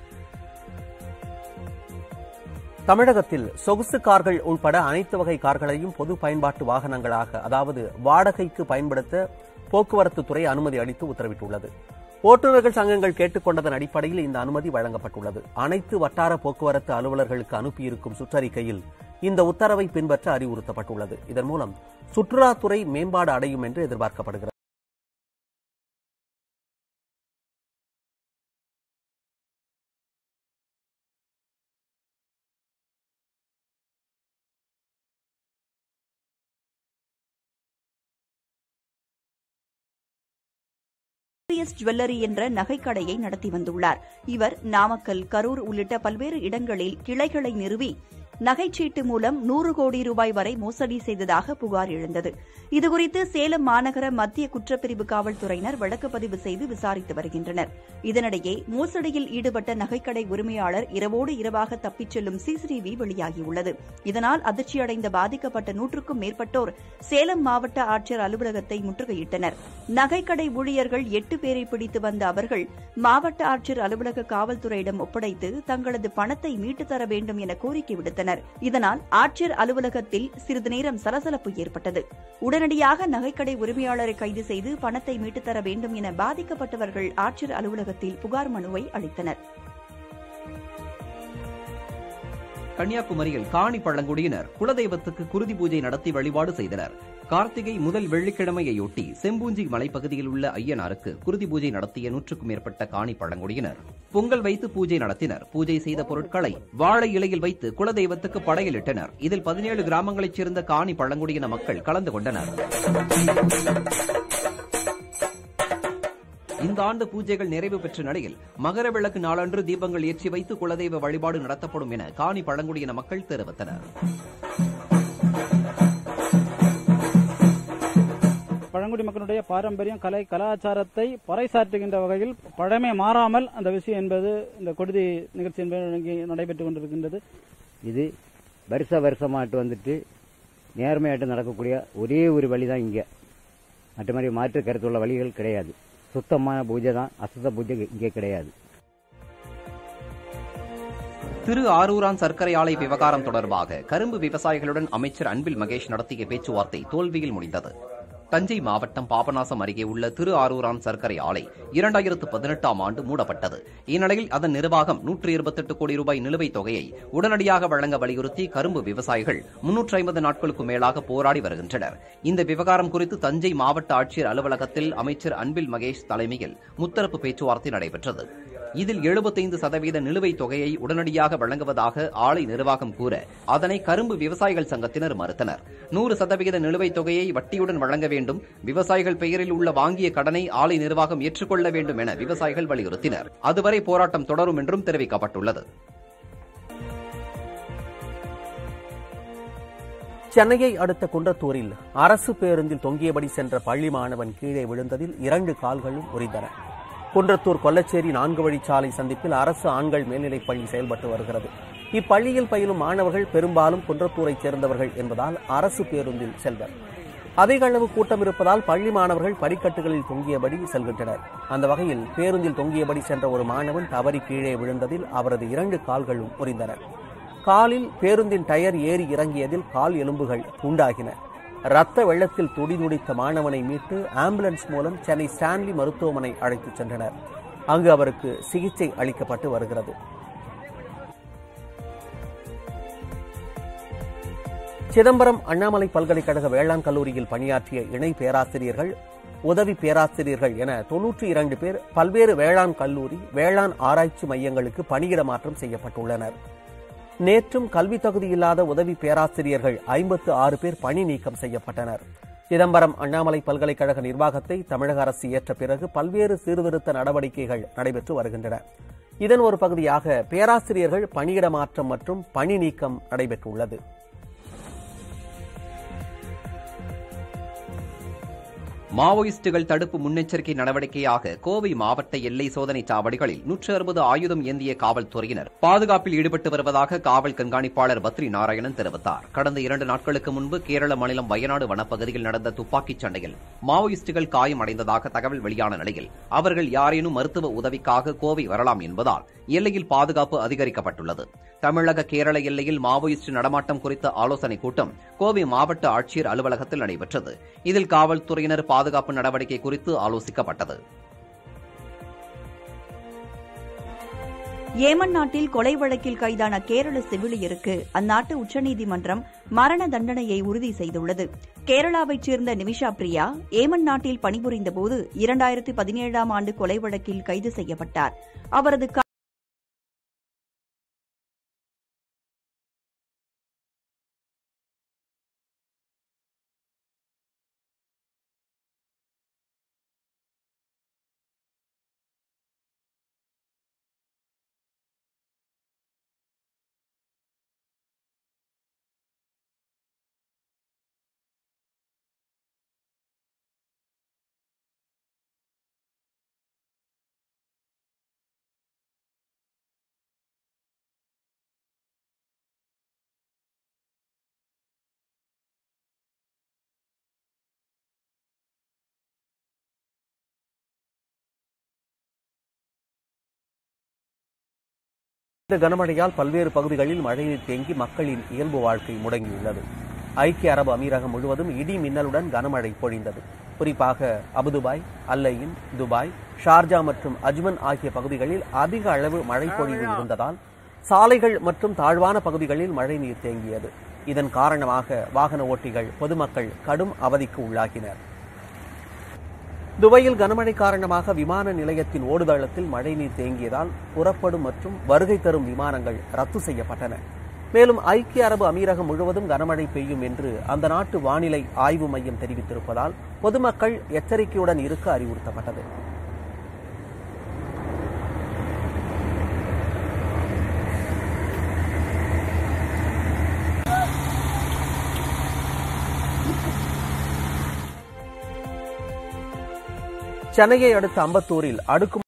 தமிழகத்தில் சொகுசு கார்கள் உள்பட அனைத்து வகை கார்களையும் பொது பயன்பாட்டு வாகனங்களாக அதாவது வாடகைக்கு பயன்படுத்த போக்குவரத்து துறை அனுமதி அளித்து உத்தரவிட்டுள்ளது ஓட்டுநர்கள் சங்கங்கள் கேட்டுக்கொண்டதன் அடிப்படையில் இந்த அனுமதி வழங்கப்பட்டுள்ளது அனைத்து வட்டார போக்குவரத்து அலுவலர்களுக்கு அனுப்பியிருக்கும் சுற்றறிக்கையில் இந்த உத்தரவை பின்பற்ற அறிவுறுத்தப்பட்டுள்ளது இதன் மூலம் சுற்றுலாத்துறை மேம்பாடு அடையும் என்று எதிர்பார்க்கப்படுகிறது எஸ் ஜுவல்லரி என்ற நகைக்கடையை நடத்தி வந்துள்ளார் இவர் நாமக்கல் கரூர் உள்ளிட்ட பல்வேறு இடங்களில் கிளைகளை நிறுவி நகைச்சீட்டு மூலம் நூறு கோடி ரூபாய் வரை மோசடி செய்ததாக புகார் எழுந்தது இதுகுறித்து சேலம் மாநகர மத்திய குற்றப்பிரிவு காவல்துறையினர் வழக்கு பதிவு செய்து விசாரித்து வருகின்றனர் இதனிடையே மோசடியில் ஈடுபட்ட நகைக்கடை உரிமையாளர் இரவோடு இரவாக தப்பிச் செல்லும் சிசிடிவி வெளியாகியுள்ளது இதனால் அதிர்ச்சியடைந்த பாதிக்கப்பட்ட நூற்றுக்கும் மேற்பட்டோர் சேலம் மாவட்ட ஆட்சியர் அலுவலகத்தை முற்றுகையிட்டனர் நகைக்கடை ஊழியர்கள் எட்டு பேரை பிடித்து வந்த அவர்கள் மாவட்ட ஆட்சியர் அலுவலக காவல்துறையிடம் ஒப்படைத்து தங்களது பணத்தை மீட்டுத் தர வேண்டும் என கோரிக்கை விடுத்தனர் இதனால் ஆட்சியர் அலுவலகத்தில் சிறிது நேரம் சலசலப்பு ஏற்பட்டது உடனடியாக நகைக்கடை உரிமையாளரை கைது செய்து பணத்தை மீட்டுத் தர வேண்டும் என பாதிக்கப்பட்டவர்கள் ஆட்சியர் அலுவலகத்தில் புகார் மனுவை அளித்தனர் கன்னியாகுமரியில் காணி பழங்குடியினர் குலதெய்வத்துக்கு குருதி பூஜை நடத்தி வழிபாடு செய்தனர் கார்த்திகை முதல் வெள்ளிக்கிழமையொட்டி செம்பூஞ்சி மலைப்பகுதியில் உள்ள ஐயனாருக்கு குருதி பூஜை நடத்திய நூற்றுக்கும் மேற்பட்ட காணி பழங்குடியினர் பொங்கல் வைத்து பூஜை நடத்தினர் பூஜை செய்த பொருட்களை வாழை இலையில் வைத்து குலதெய்வத்துக்கு படையலிட்டனர் இதில் பதினேழு கிராமங்களைச் சேர்ந்த காணி பழங்குடியின மக்கள் கலந்து கொண்டனர் இந்த ஆண்டு பூஜைகள் நிறைவு பெற்ற நிலையில் மகர விளக்கு நாளன்று தீபங்கள் ஏற்றி வைத்து குலதெய்வ வழிபாடு நடத்தப்படும் என காணி பழங்குடியின மக்கள் தெரிவித்தனர் பழங்குடி மக்களுடைய பாரம்பரியம் கலை கலாச்சாரத்தை பறைசாற்றுகின்ற வகையில் பழமை மாறாமல் அந்த விஷயம் என்பது இந்த கொடுதி நிகழ்ச்சி என்பது இங்கே நடைபெற்றுக் கொண்டிருக்கின்றது இது வருஷ வருஷமாட்டு வந்துட்டு நேர்மையாட்டு நடக்கக்கூடிய ஒரே ஒரு வழி தான் இங்கே மற்ற மாதிரி மாற்று கருத்துள்ள வழிகள் கிடையாது சுத்தமான பூஜை தான் அசுத்த பூஜை இங்கே கிடையாது திரு ஆரூரான் சர்க்கரை ஆலை விவகாரம் தொடர்பாக கரும்பு விவசாயிகளுடன் அமைச்சர் அன்பில் மகேஷ் நடத்திய பேச்சுவார்த்தை தோல்வியில் முடிந்தது தஞ்சை மாவட்டம் பாபநாசம் அருகே உள்ள திரு ஆரூரான் சர்க்கரை ஆலை இரண்டாயிரத்து பதினெட்டாம் ஆண்டு மூடப்பட்டது இந்நிலையில் அதன் நிர்வாகம் நூற்றி இருபத்தெட்டு கோடி ரூபாய் நிலுவைத் தொகையை உடனடியாக வழங்க வலியுறுத்தி கரும்பு விவசாயிகள் முன்னூற்றி ஐம்பது நாட்களுக்கு மேலாக போராடி வருகின்றனர் இந்த விவகாரம் குறித்து தஞ்சை மாவட்ட ஆட்சியர் அலுவலகத்தில் அமைச்சர் அன்பில் மகேஷ் தலைமையில் முத்தரப்பு பேச்சுவார்த்தை நடைபெற்றது இதில் எழுபத்தைந்து சதவீத நிலுவைத் தொகையை உடனடியாக வழங்குவதாக ஆலை நிர்வாகம் கூற அதனை கரும்பு விவசாயிகள் சங்கத்தினர் மறுத்தனர் நூறு சதவீத நிலுவைத் தொகையை வட்டியுடன் வழங்க வேண்டும் விவசாயிகள் பெயரில் உள்ள வாங்கிய கடனை ஆலை நிர்வாகம் ஏற்றுக்கொள்ள வேண்டும் என விவசாயிகள் வலியுறுத்தினர் அதுவரை போராட்டம் தொடரும் என்றும் தெரிவிக்கப்பட்டுள்ளது சென்னையை அடுத்த குன்றத்தூரில் அரசு பேருந்தில் தொங்கியபடி சென்ற பள்ளி மாணவன் கீழே விழுந்ததில் இரண்டு கால்களும் உரிந்தன குன்றத்தூர் கொல்லச்சேரி நான்கு வழிச்சாலை சந்திப்பில் அரசு ஆண்கள் மேல்நிலைப் பள்ளி செயல்பட்டு வருகிறது இப்பள்ளியில் பயிலும் மாணவர்கள் பெரும்பாலும் குன்றத்தூரைச் சேர்ந்தவர்கள் என்பதால் அரசு பேருந்தில் செல்வர் அதிக அளவு கூட்டம் இருப்பதால் பள்ளி மாணவர்கள் படிக்கட்டுகளில் தொங்கியபடி செல்கின்றனர் அந்த வகையில் பேருந்தில் தொங்கியபடி சென்ற ஒரு மாணவன் தவறி கீழே விழுந்ததில் அவரது இரண்டு கால்களும் முறிந்தன காலில் பேருந்தின் டயர் ஏறி இறங்கியதில் கால் எலும்புகள் உண்டாகின ரத்த வெள்ளத்தில் துடிதுடித்த மாணவனை மீட்டு ஆம்புலன்ஸ் மூலம் சென்னை ஸ்டான்லி மருத்துவமனை அழைத்துச் சென்றனர் அங்கு அவருக்கு சிகிச்சை அளிக்கப்பட்டு வருகிறது சிதம்பரம் அண்ணாமலை பல்கலைக்கழக வேளாண் கல்லூரியில் பணியாற்றிய இணை பேராசிரியர்கள் உதவி பேராசிரியர்கள் என தொன்னூற்றி இரண்டு பேர் பல்வேறு வேளாண் கல்லூரி வேளாண் ஆராய்ச்சி மையங்களுக்கு பணியிட மாற்றம் செய்யப்பட்டுள்ளனர் நேற்றும் கல்வி தகுதியில்லாத உதவி பேராசிரியர்கள் ஐம்பத்து ஆறு பேர் பணி நீக்கம் செய்யப்பட்டனர் சிதம்பரம் அண்ணாமலை பல்கலைக்கழக நிர்வாகத்தை தமிழக அரசு ஏற்ற பிறகு பல்வேறு சீர்திருத்த நடவடிக்கைகள் நடைபெற்று வருகின்றன இதன் ஒரு பகுதியாக பேராசிரியர்கள் பணியிட மாற்றம் மற்றும் பணி நீக்கம் நடைபெற்றுள்ளது மாவோயிஸ்டுகள் தடுப்பு முன்னெச்சரிக்கை நடவடிக்கையாக கோவை மாவட்ட எல்லை சோதனை சாவடிகளில் நூற்று அறுபது ஆயுதம் ஏந்திய காவல்துறையினர் பாதுகாப்பில் ஈடுபட்டு வருவதாக காவல் கண்காணிப்பாளர் பத்ரி நாராயணன் தெரிவித்தார் கடந்த இரண்டு நாட்களுக்கு முன்பு கேரள மாநிலம் வயநாடு வனப்பகுதியில் நடந்த துப்பாக்கிச் சண்டையில் மாவோயிஸ்டுகள் காயமடைந்ததாக தகவல் வெளியான நிலையில் அவர்கள் யாரேனும் மருத்துவ உதவிக்காக கோவை வரலாம் என்பதால் எல்லையில் பாதுகாப்பு அதிகரிக்கப்பட்டுள்ளது தமிழக கேரள எல்லையில் மாவோயிஸ்ட் நடமாட்டம் குறித்த ஆலோசனைக் கூட்டம் கோவை மாவட்ட ஆட்சியர் அலுவலகத்தில் நடைபெற்றது இதில் காவல்துறையினர் பாதுகாப்பு நடவடிக்கை குறித்து ஆலோசிக்கப்பட்டது ஏமன் நாட்டில் கொலை வழக்கில் கைதான கேரள செவிலியருக்கு அந்நாட்டு உச்சநீதிமன்றம் மரண தண்டனையை உறுதி செய்துள்ளது கேரளாவைச் சேர்ந்த நிமிஷா பிரியா ஏமன் நாட்டில் பணிபுரிந்தபோது இரண்டாயிரத்தி பதினேழாம் ஆண்டு கொலை வழக்கில் கைது செய்யப்பட்டார் அவரது இந்த கனமழையால் பல்வேறு பகுதிகளில் மழைநீர் தேங்கி மக்களின் இயல்பு வாழ்க்கை முடங்கியுள்ளது ஐக்கிய அரபு அமீரகம் முழுவதும் இடி மின்னலுடன் கனமழை பொழிந்தது குறிப்பாக அபுதுபாய் அல்லையின் துபாய் ஷார்ஜா மற்றும் அஜ்மன் ஆகிய பகுதிகளில் அதிக அளவு மழை பொழிவு இருந்ததால் சாலைகள் மற்றும் தாழ்வான பகுதிகளில் மழைநீர் தேங்கியது இதன் காரணமாக வாகன ஓட்டிகள் பொதுமக்கள் கடும் அவதிக்கு உள்ளாகினர் துபாயில் கனமழை காரணமாக விமான நிலையத்தின் ஓடுதளத்தில் மழைநீர் தேங்கியதால் புறப்படும் மற்றும் வருகை தரும் விமானங்கள் ரத்து செய்யப்பட்டன மேலும் ஐக்கிய அரபு அமீரகம் முழுவதும் கனமழை பெய்யும் என்று அந்த நாட்டு வானிலை ஆய்வு மையம் தெரிவித்திருப்பதால் பொதுமக்கள் எச்சரிக்கையுடன் இருக்க அறிவுறுத்தப்பட்டது சென்னையை அடுத்த அம்பத்தூரில் அடுக்கு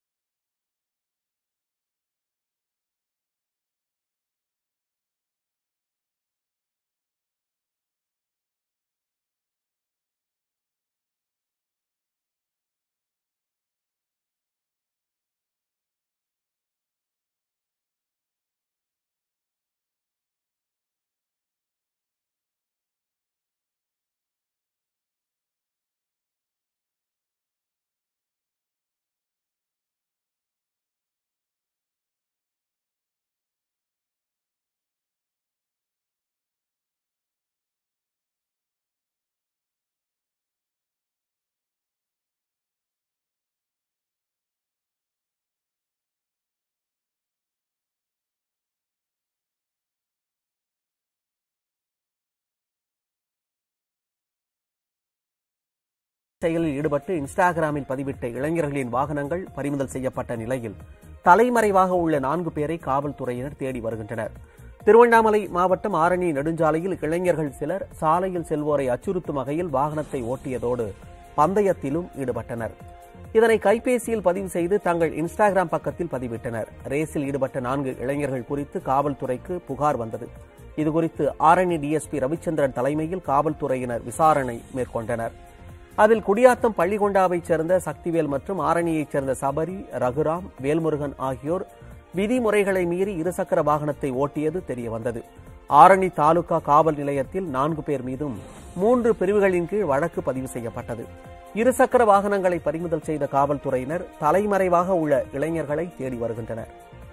செயலில் ஈடுபட்டு இன்ஸ்டாகிராமில் பதிவிட்ட இளைஞர்களின் வாகனங்கள் பறிமுதல் செய்யப்பட்ட நிலையில் தலைமறைவாக உள்ள நான்கு பேரை காவல்துறையினர் தேடி வருகின்றனர் திருவண்ணாமலை மாவட்டம் ஆரணி நெடுஞ்சாலையில் இளைஞர்கள் சிலர் சாலையில் செல்வோரை அச்சுறுத்தும் வகையில் வாகனத்தை ஓட்டியதோடு பந்தயத்திலும் ஈடுபட்டனர் இதனை கைபேசியில் பதிவு செய்து தங்கள் இன்ஸ்டாகிராம் பக்கத்தில் பதிவிட்டனர் ரேஸில் ஈடுபட்ட நான்கு இளைஞர்கள் குறித்து காவல்துறைக்கு புகார் வந்தது இதுகுறித்து ஆரணி டிஎஸ்பி ரவிச்சந்திரன் தலைமையில் காவல்துறையினர் விசாரணை மேற்கொண்டனர் அதில் குடியாத்தம் பள்ளிகொண்டாவைச் சேர்ந்த சக்திவேல் மற்றும் ஆரணியைச் சேர்ந்த சபரி ரகுராம் வேல்முருகன் ஆகியோர் விதிமுறைகளை மீறி இருசக்கர வாகனத்தை ஓட்டியது தெரியவந்தது ஆரணி தாலுகா காவல் நிலையத்தில் நான்கு பேர் மீதும் மூன்று பிரிவுகளின் கீழ் வழக்கு பதிவு செய்யப்பட்டது இருசக்கர வாகனங்களை பறிமுதல் செய்த காவல்துறையினர் தலைமறைவாக உள்ள இளைஞர்களை தேடி வருகின்றனர்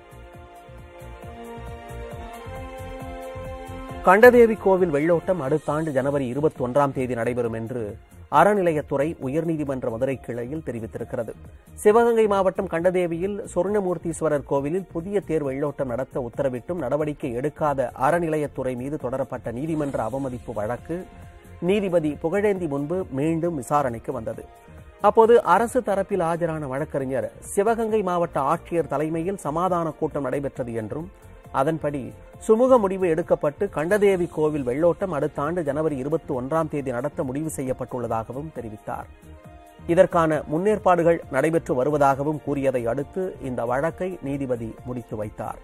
கண்டதேவி கோவில் வெள்ளோட்டம் அடுத்த ஆண்டு ஜனவரி இருபத்தி ஒன்றாம் தேதி நடைபெறும் என்று அறநிலையத்துறை உயர்நீதிமன்ற மதுரை கிளையில் தெரிவித்திருக்கிறது சிவகங்கை மாவட்டம் கண்டதேவியில் சொர்ணமூர்த்தீஸ்வரர் கோவிலில் புதிய தேர் வெள்ளோட்டம் நடத்த உத்தரவிட்டும் நடவடிக்கை எடுக்காத அறநிலையத்துறை மீது தொடரப்பட்ட நீதிமன்ற அவமதிப்பு வழக்கு நீதிபதி புகழேந்தி முன்பு மீண்டும் விசாரணைக்கு வந்தது அப்போது அரசு தரப்பில் ஆஜரான வழக்கறிஞர் சிவகங்கை மாவட்ட ஆட்சியர் தலைமையில் சமாதான கூட்டம் நடைபெற்றது என்றும் அதன்படி சுமூக முடிவு எடுக்கப்பட்டு கண்டதேவி கோவில் வெள்ளோட்டம் அடுத்த ஆண்டு ஜனவரி இருபத்தி ஒன்றாம் தேதி நடத்த முடிவு செய்யப்பட்டுள்ளதாகவும் தெரிவித்தார் இதற்கான முன்னேற்பாடுகள் நடைபெற்று வருவதாகவும் கூறியதை அடுத்து இந்த வழக்கை நீதிபதி முடித்து வைத்தார்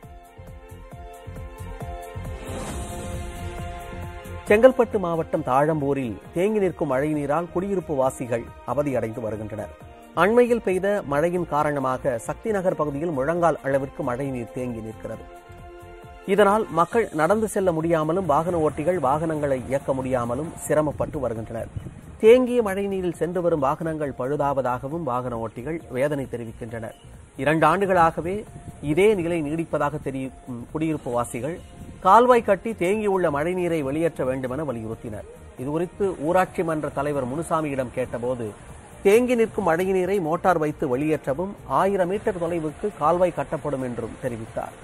செங்கல்பட்டு மாவட்டம் தாழம்பூரில் தேங்கி நிற்கும் மழை நீரால் குடியிருப்பு வாசிகள் அவதியடைந்து வருகின்றனர் அண்மையில் பெய்த மழையின் காரணமாக சக்தி நகர் பகுதியில் முழங்கால் அளவிற்கு மழை நீர் தேங்கி நிற்கிறது இதனால் மக்கள் நடந்து செல்ல முடியாமலும் வாகன ஓட்டிகள் வாகனங்களை இயக்க முடியாமலும் சிரமப்பட்டு வருகின்றனர் தேங்கிய மழைநீரில் சென்று வரும் வாகனங்கள் பழுதாவதாகவும் வாகன ஓட்டிகள் வேதனை தெரிவிக்கின்றனர் இரண்டு ஆண்டுகளாகவே இதே நிலை நீடிப்பதாக தெரியும் குடியிருப்பு வாசிகள் கால்வாய் கட்டி தேங்கியுள்ள மழைநீரை வெளியேற்ற வேண்டுமென வலியுறுத்தினர் இதுகுறித்து ஊராட்சி மன்ற தலைவர் முனுசாமியிடம் கேட்டபோது தேங்கி நிற்கும் மழைநீரை மோட்டார் வைத்து வெளியேற்றவும் ஆயிரம் மீட்டர் தொலைவுக்கு கால்வாய் கட்டப்படும் என்றும் தெரிவித்தார்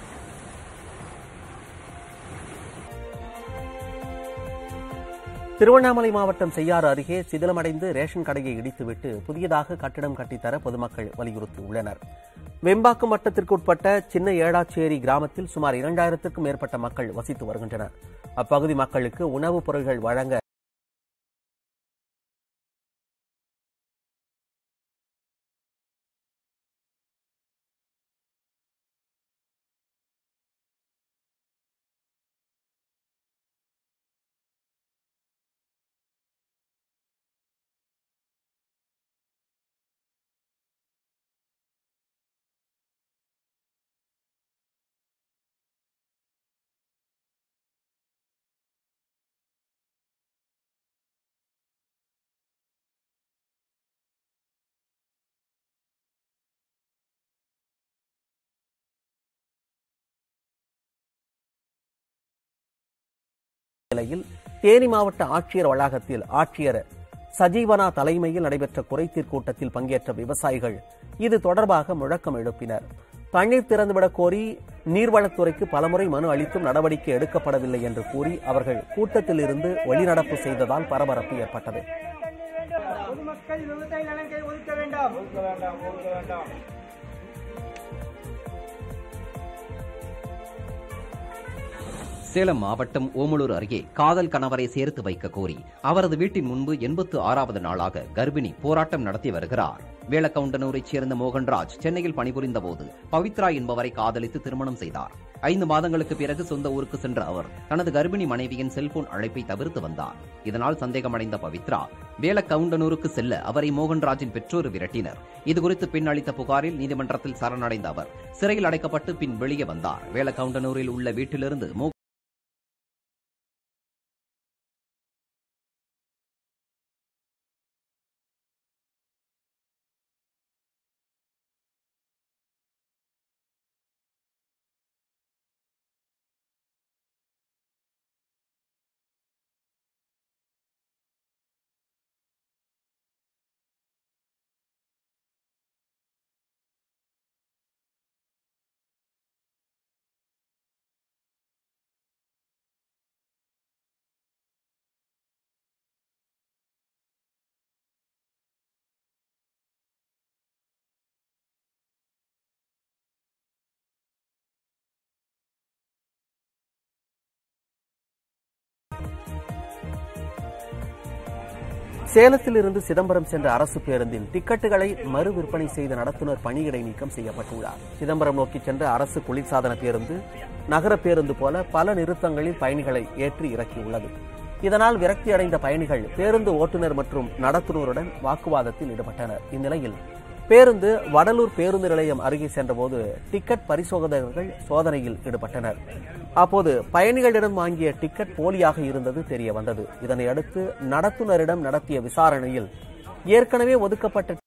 திருவண்ணாமலை மாவட்டம் செய்யாறு அருகே சிதிலமடைந்து ரேஷன் கடையை இடித்துவிட்டு புதியதாக கட்டிடம் கட்டித்தர பொதுமக்கள் வலியுறுத்தியுள்ளனர் வெம்பாக்கம் வட்டத்திற்குட்பட்ட சின்ன ஏடாச்சேரி கிராமத்தில் சுமார் இரண்டாயிரத்திற்கும் மேற்பட்ட மக்கள் வசித்து வருகின்றனர் அப்பகுதி மக்களுக்கு உணவுப் பொருட்கள் வழங்க நிலையில் தேனி மாவட்ட ஆட்சியர் வளாகத்தில் ஆட்சியர் சஜீவனா தலைமையில் நடைபெற்ற குறைதீர் கூட்டத்தில் பங்கேற்ற விவசாயிகள் இது தொடர்பாக முழக்கம் எழுப்பினர் தண்ணீர் திறந்துவிடக் கோரி நீர்வளத்துறைக்கு பலமுறை மனு அளித்தும் நடவடிக்கை எடுக்கப்படவில்லை என்று கூறி அவர்கள் கூட்டத்தில் இருந்து வெளிநடப்பு செய்ததால் பரபரப்பு ஏற்பட்டது பொதுமக்கள் விவசாய நலன்களை ஒதுக்க வேண்டாம் ஒதுக்க வேண்டாம் ஒதுக்க வேண்டாம் சேலம் மாவட்டம் ஓமலூர் அருகே காதல் கணவரை சேர்த்து வைக்க கோரி அவரது வீட்டின் முன்பு எண்பத்து ஆறாவது நாளாக கர்ப்பிணி போராட்டம் நடத்தி வருகிறார் வேளக்கவுண்டனூரைச் சேர்ந்த மோகன்ராஜ் சென்னையில் பணிபுரிந்த போது பவித்ரா என்பவரை காதலித்து திருமணம் செய்தார் ஐந்து மாதங்களுக்கு பிறகு சொந்த ஊருக்கு சென்ற அவர் தனது கர்ப்பிணி மனைவியின் செல்போன் அழைப்பை தவிர்த்து வந்தார் இதனால் சந்தேகமடைந்த பவித்ரா வேலக்கவுண்டனூருக்கு செல்ல அவரை மோகன்ராஜின் பெற்றோர் விரட்டினர் இதுகுறித்து பின் அளித்த புகாரில் நீதிமன்றத்தில் சரணடைந்த அவர் சிறையில் அடைக்கப்பட்டு பின் வெளியே வந்தார் வேலக்கவுண்டனூரில் உள்ள வீட்டிலிருந்து மோ சேலத்தில் இருந்து சிதம்பரம் சென்ற அரசு பேருந்தில் டிக்கெட்டுகளை மறு விற்பனை செய்த நடத்துனர் பணியிடை நீக்கம் செய்யப்பட்டுள்ளார் சிதம்பரம் நோக்கி சென்ற அரசு குளிர்சாதன பேருந்து நகர பேருந்து போல பல நிறுத்தங்களில் பயணிகளை ஏற்றி இறக்கியுள்ளது இதனால் விரக்தி அடைந்த பயணிகள் பேருந்து ஓட்டுநர் மற்றும் நடத்துனருடன் வாக்குவாதத்தில் ஈடுபட்டனர் இந்நிலையில் பேருந்து வடலூர் பேருந்து நிலையம் அருகே சென்றபோது டிக்கெட் பரிசோதகர்கள் சோதனையில் ஈடுபட்டனர் அப்போது பயணிகளிடம் வாங்கிய டிக்கெட் போலியாக இருந்தது தெரிய வந்தது இதனை அடுத்து நடத்துனரிடம் நடத்திய விசாரணையில் ஏற்கனவே ஒதுக்கப்பட்ட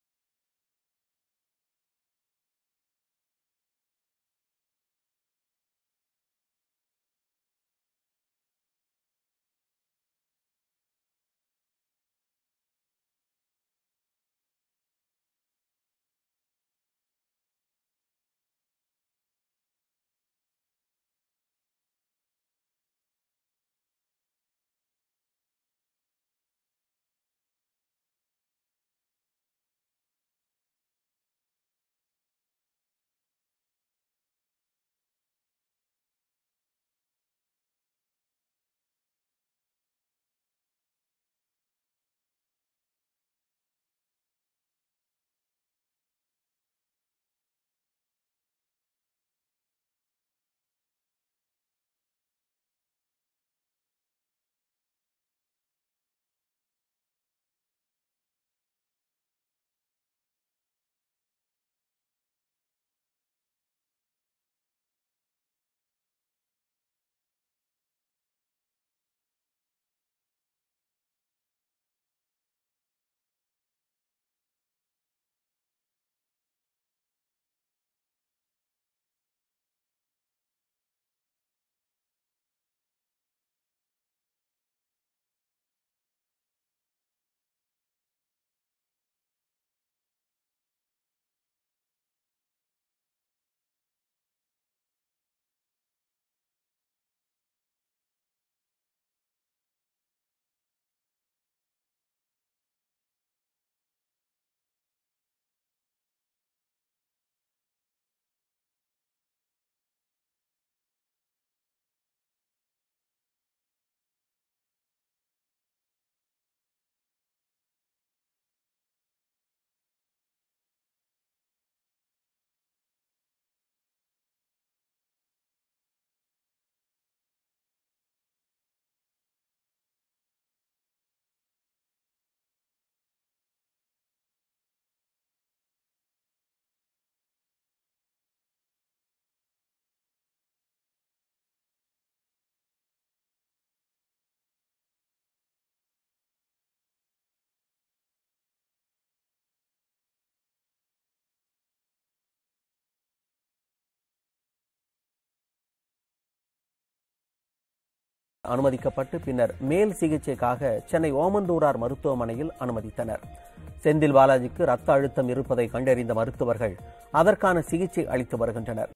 அனுமதிக்கப்பட்டு பின்னர் மேல் சிகிச்சைக்காக சென்னை ஓமந்தூரார் மருத்துவமனையில் அனுமதித்தனர் செந்தில் பாலாஜிக்கு ரத்த அழுத்தம் இருப்பதை கண்டறிந்த மருத்துவர்கள் அதற்கான சிகிச்சை அளித்து வருகின்றனர்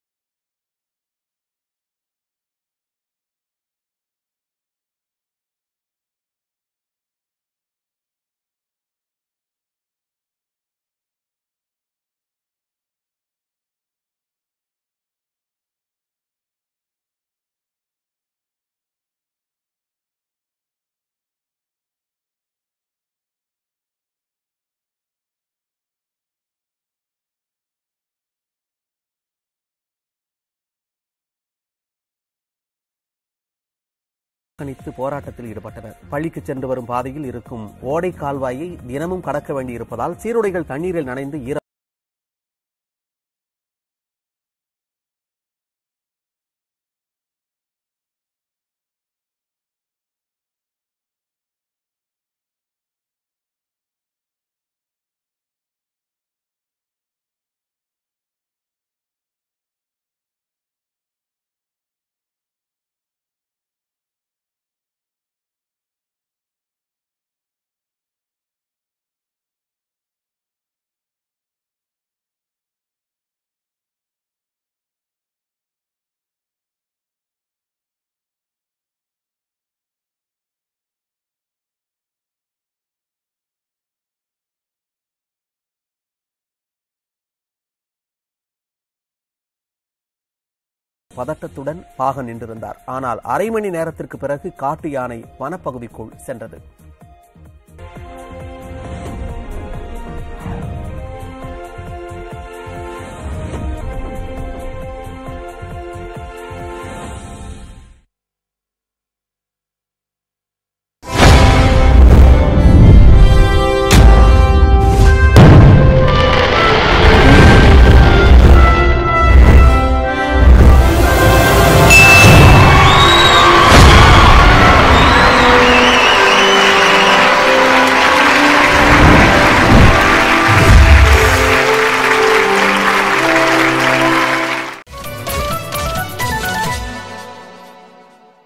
புறக்கணித்து போராட்டத்தில் ஈடுபட்டனர் பள்ளிக்கு சென்று வரும் பாதையில் இருக்கும் ஓடை கால்வாயை தினமும் கடக்க வேண்டியிருப்பதால் சீருடைகள் தண்ணீரில் நனைந்து ஈர பதட்டத்துடன் பாகன் நின்றிருந்தார் ஆனால் அரை மணி நேரத்திற்கு பிறகு காட்டு யானை வனப்பகுதிக்குள் சென்றது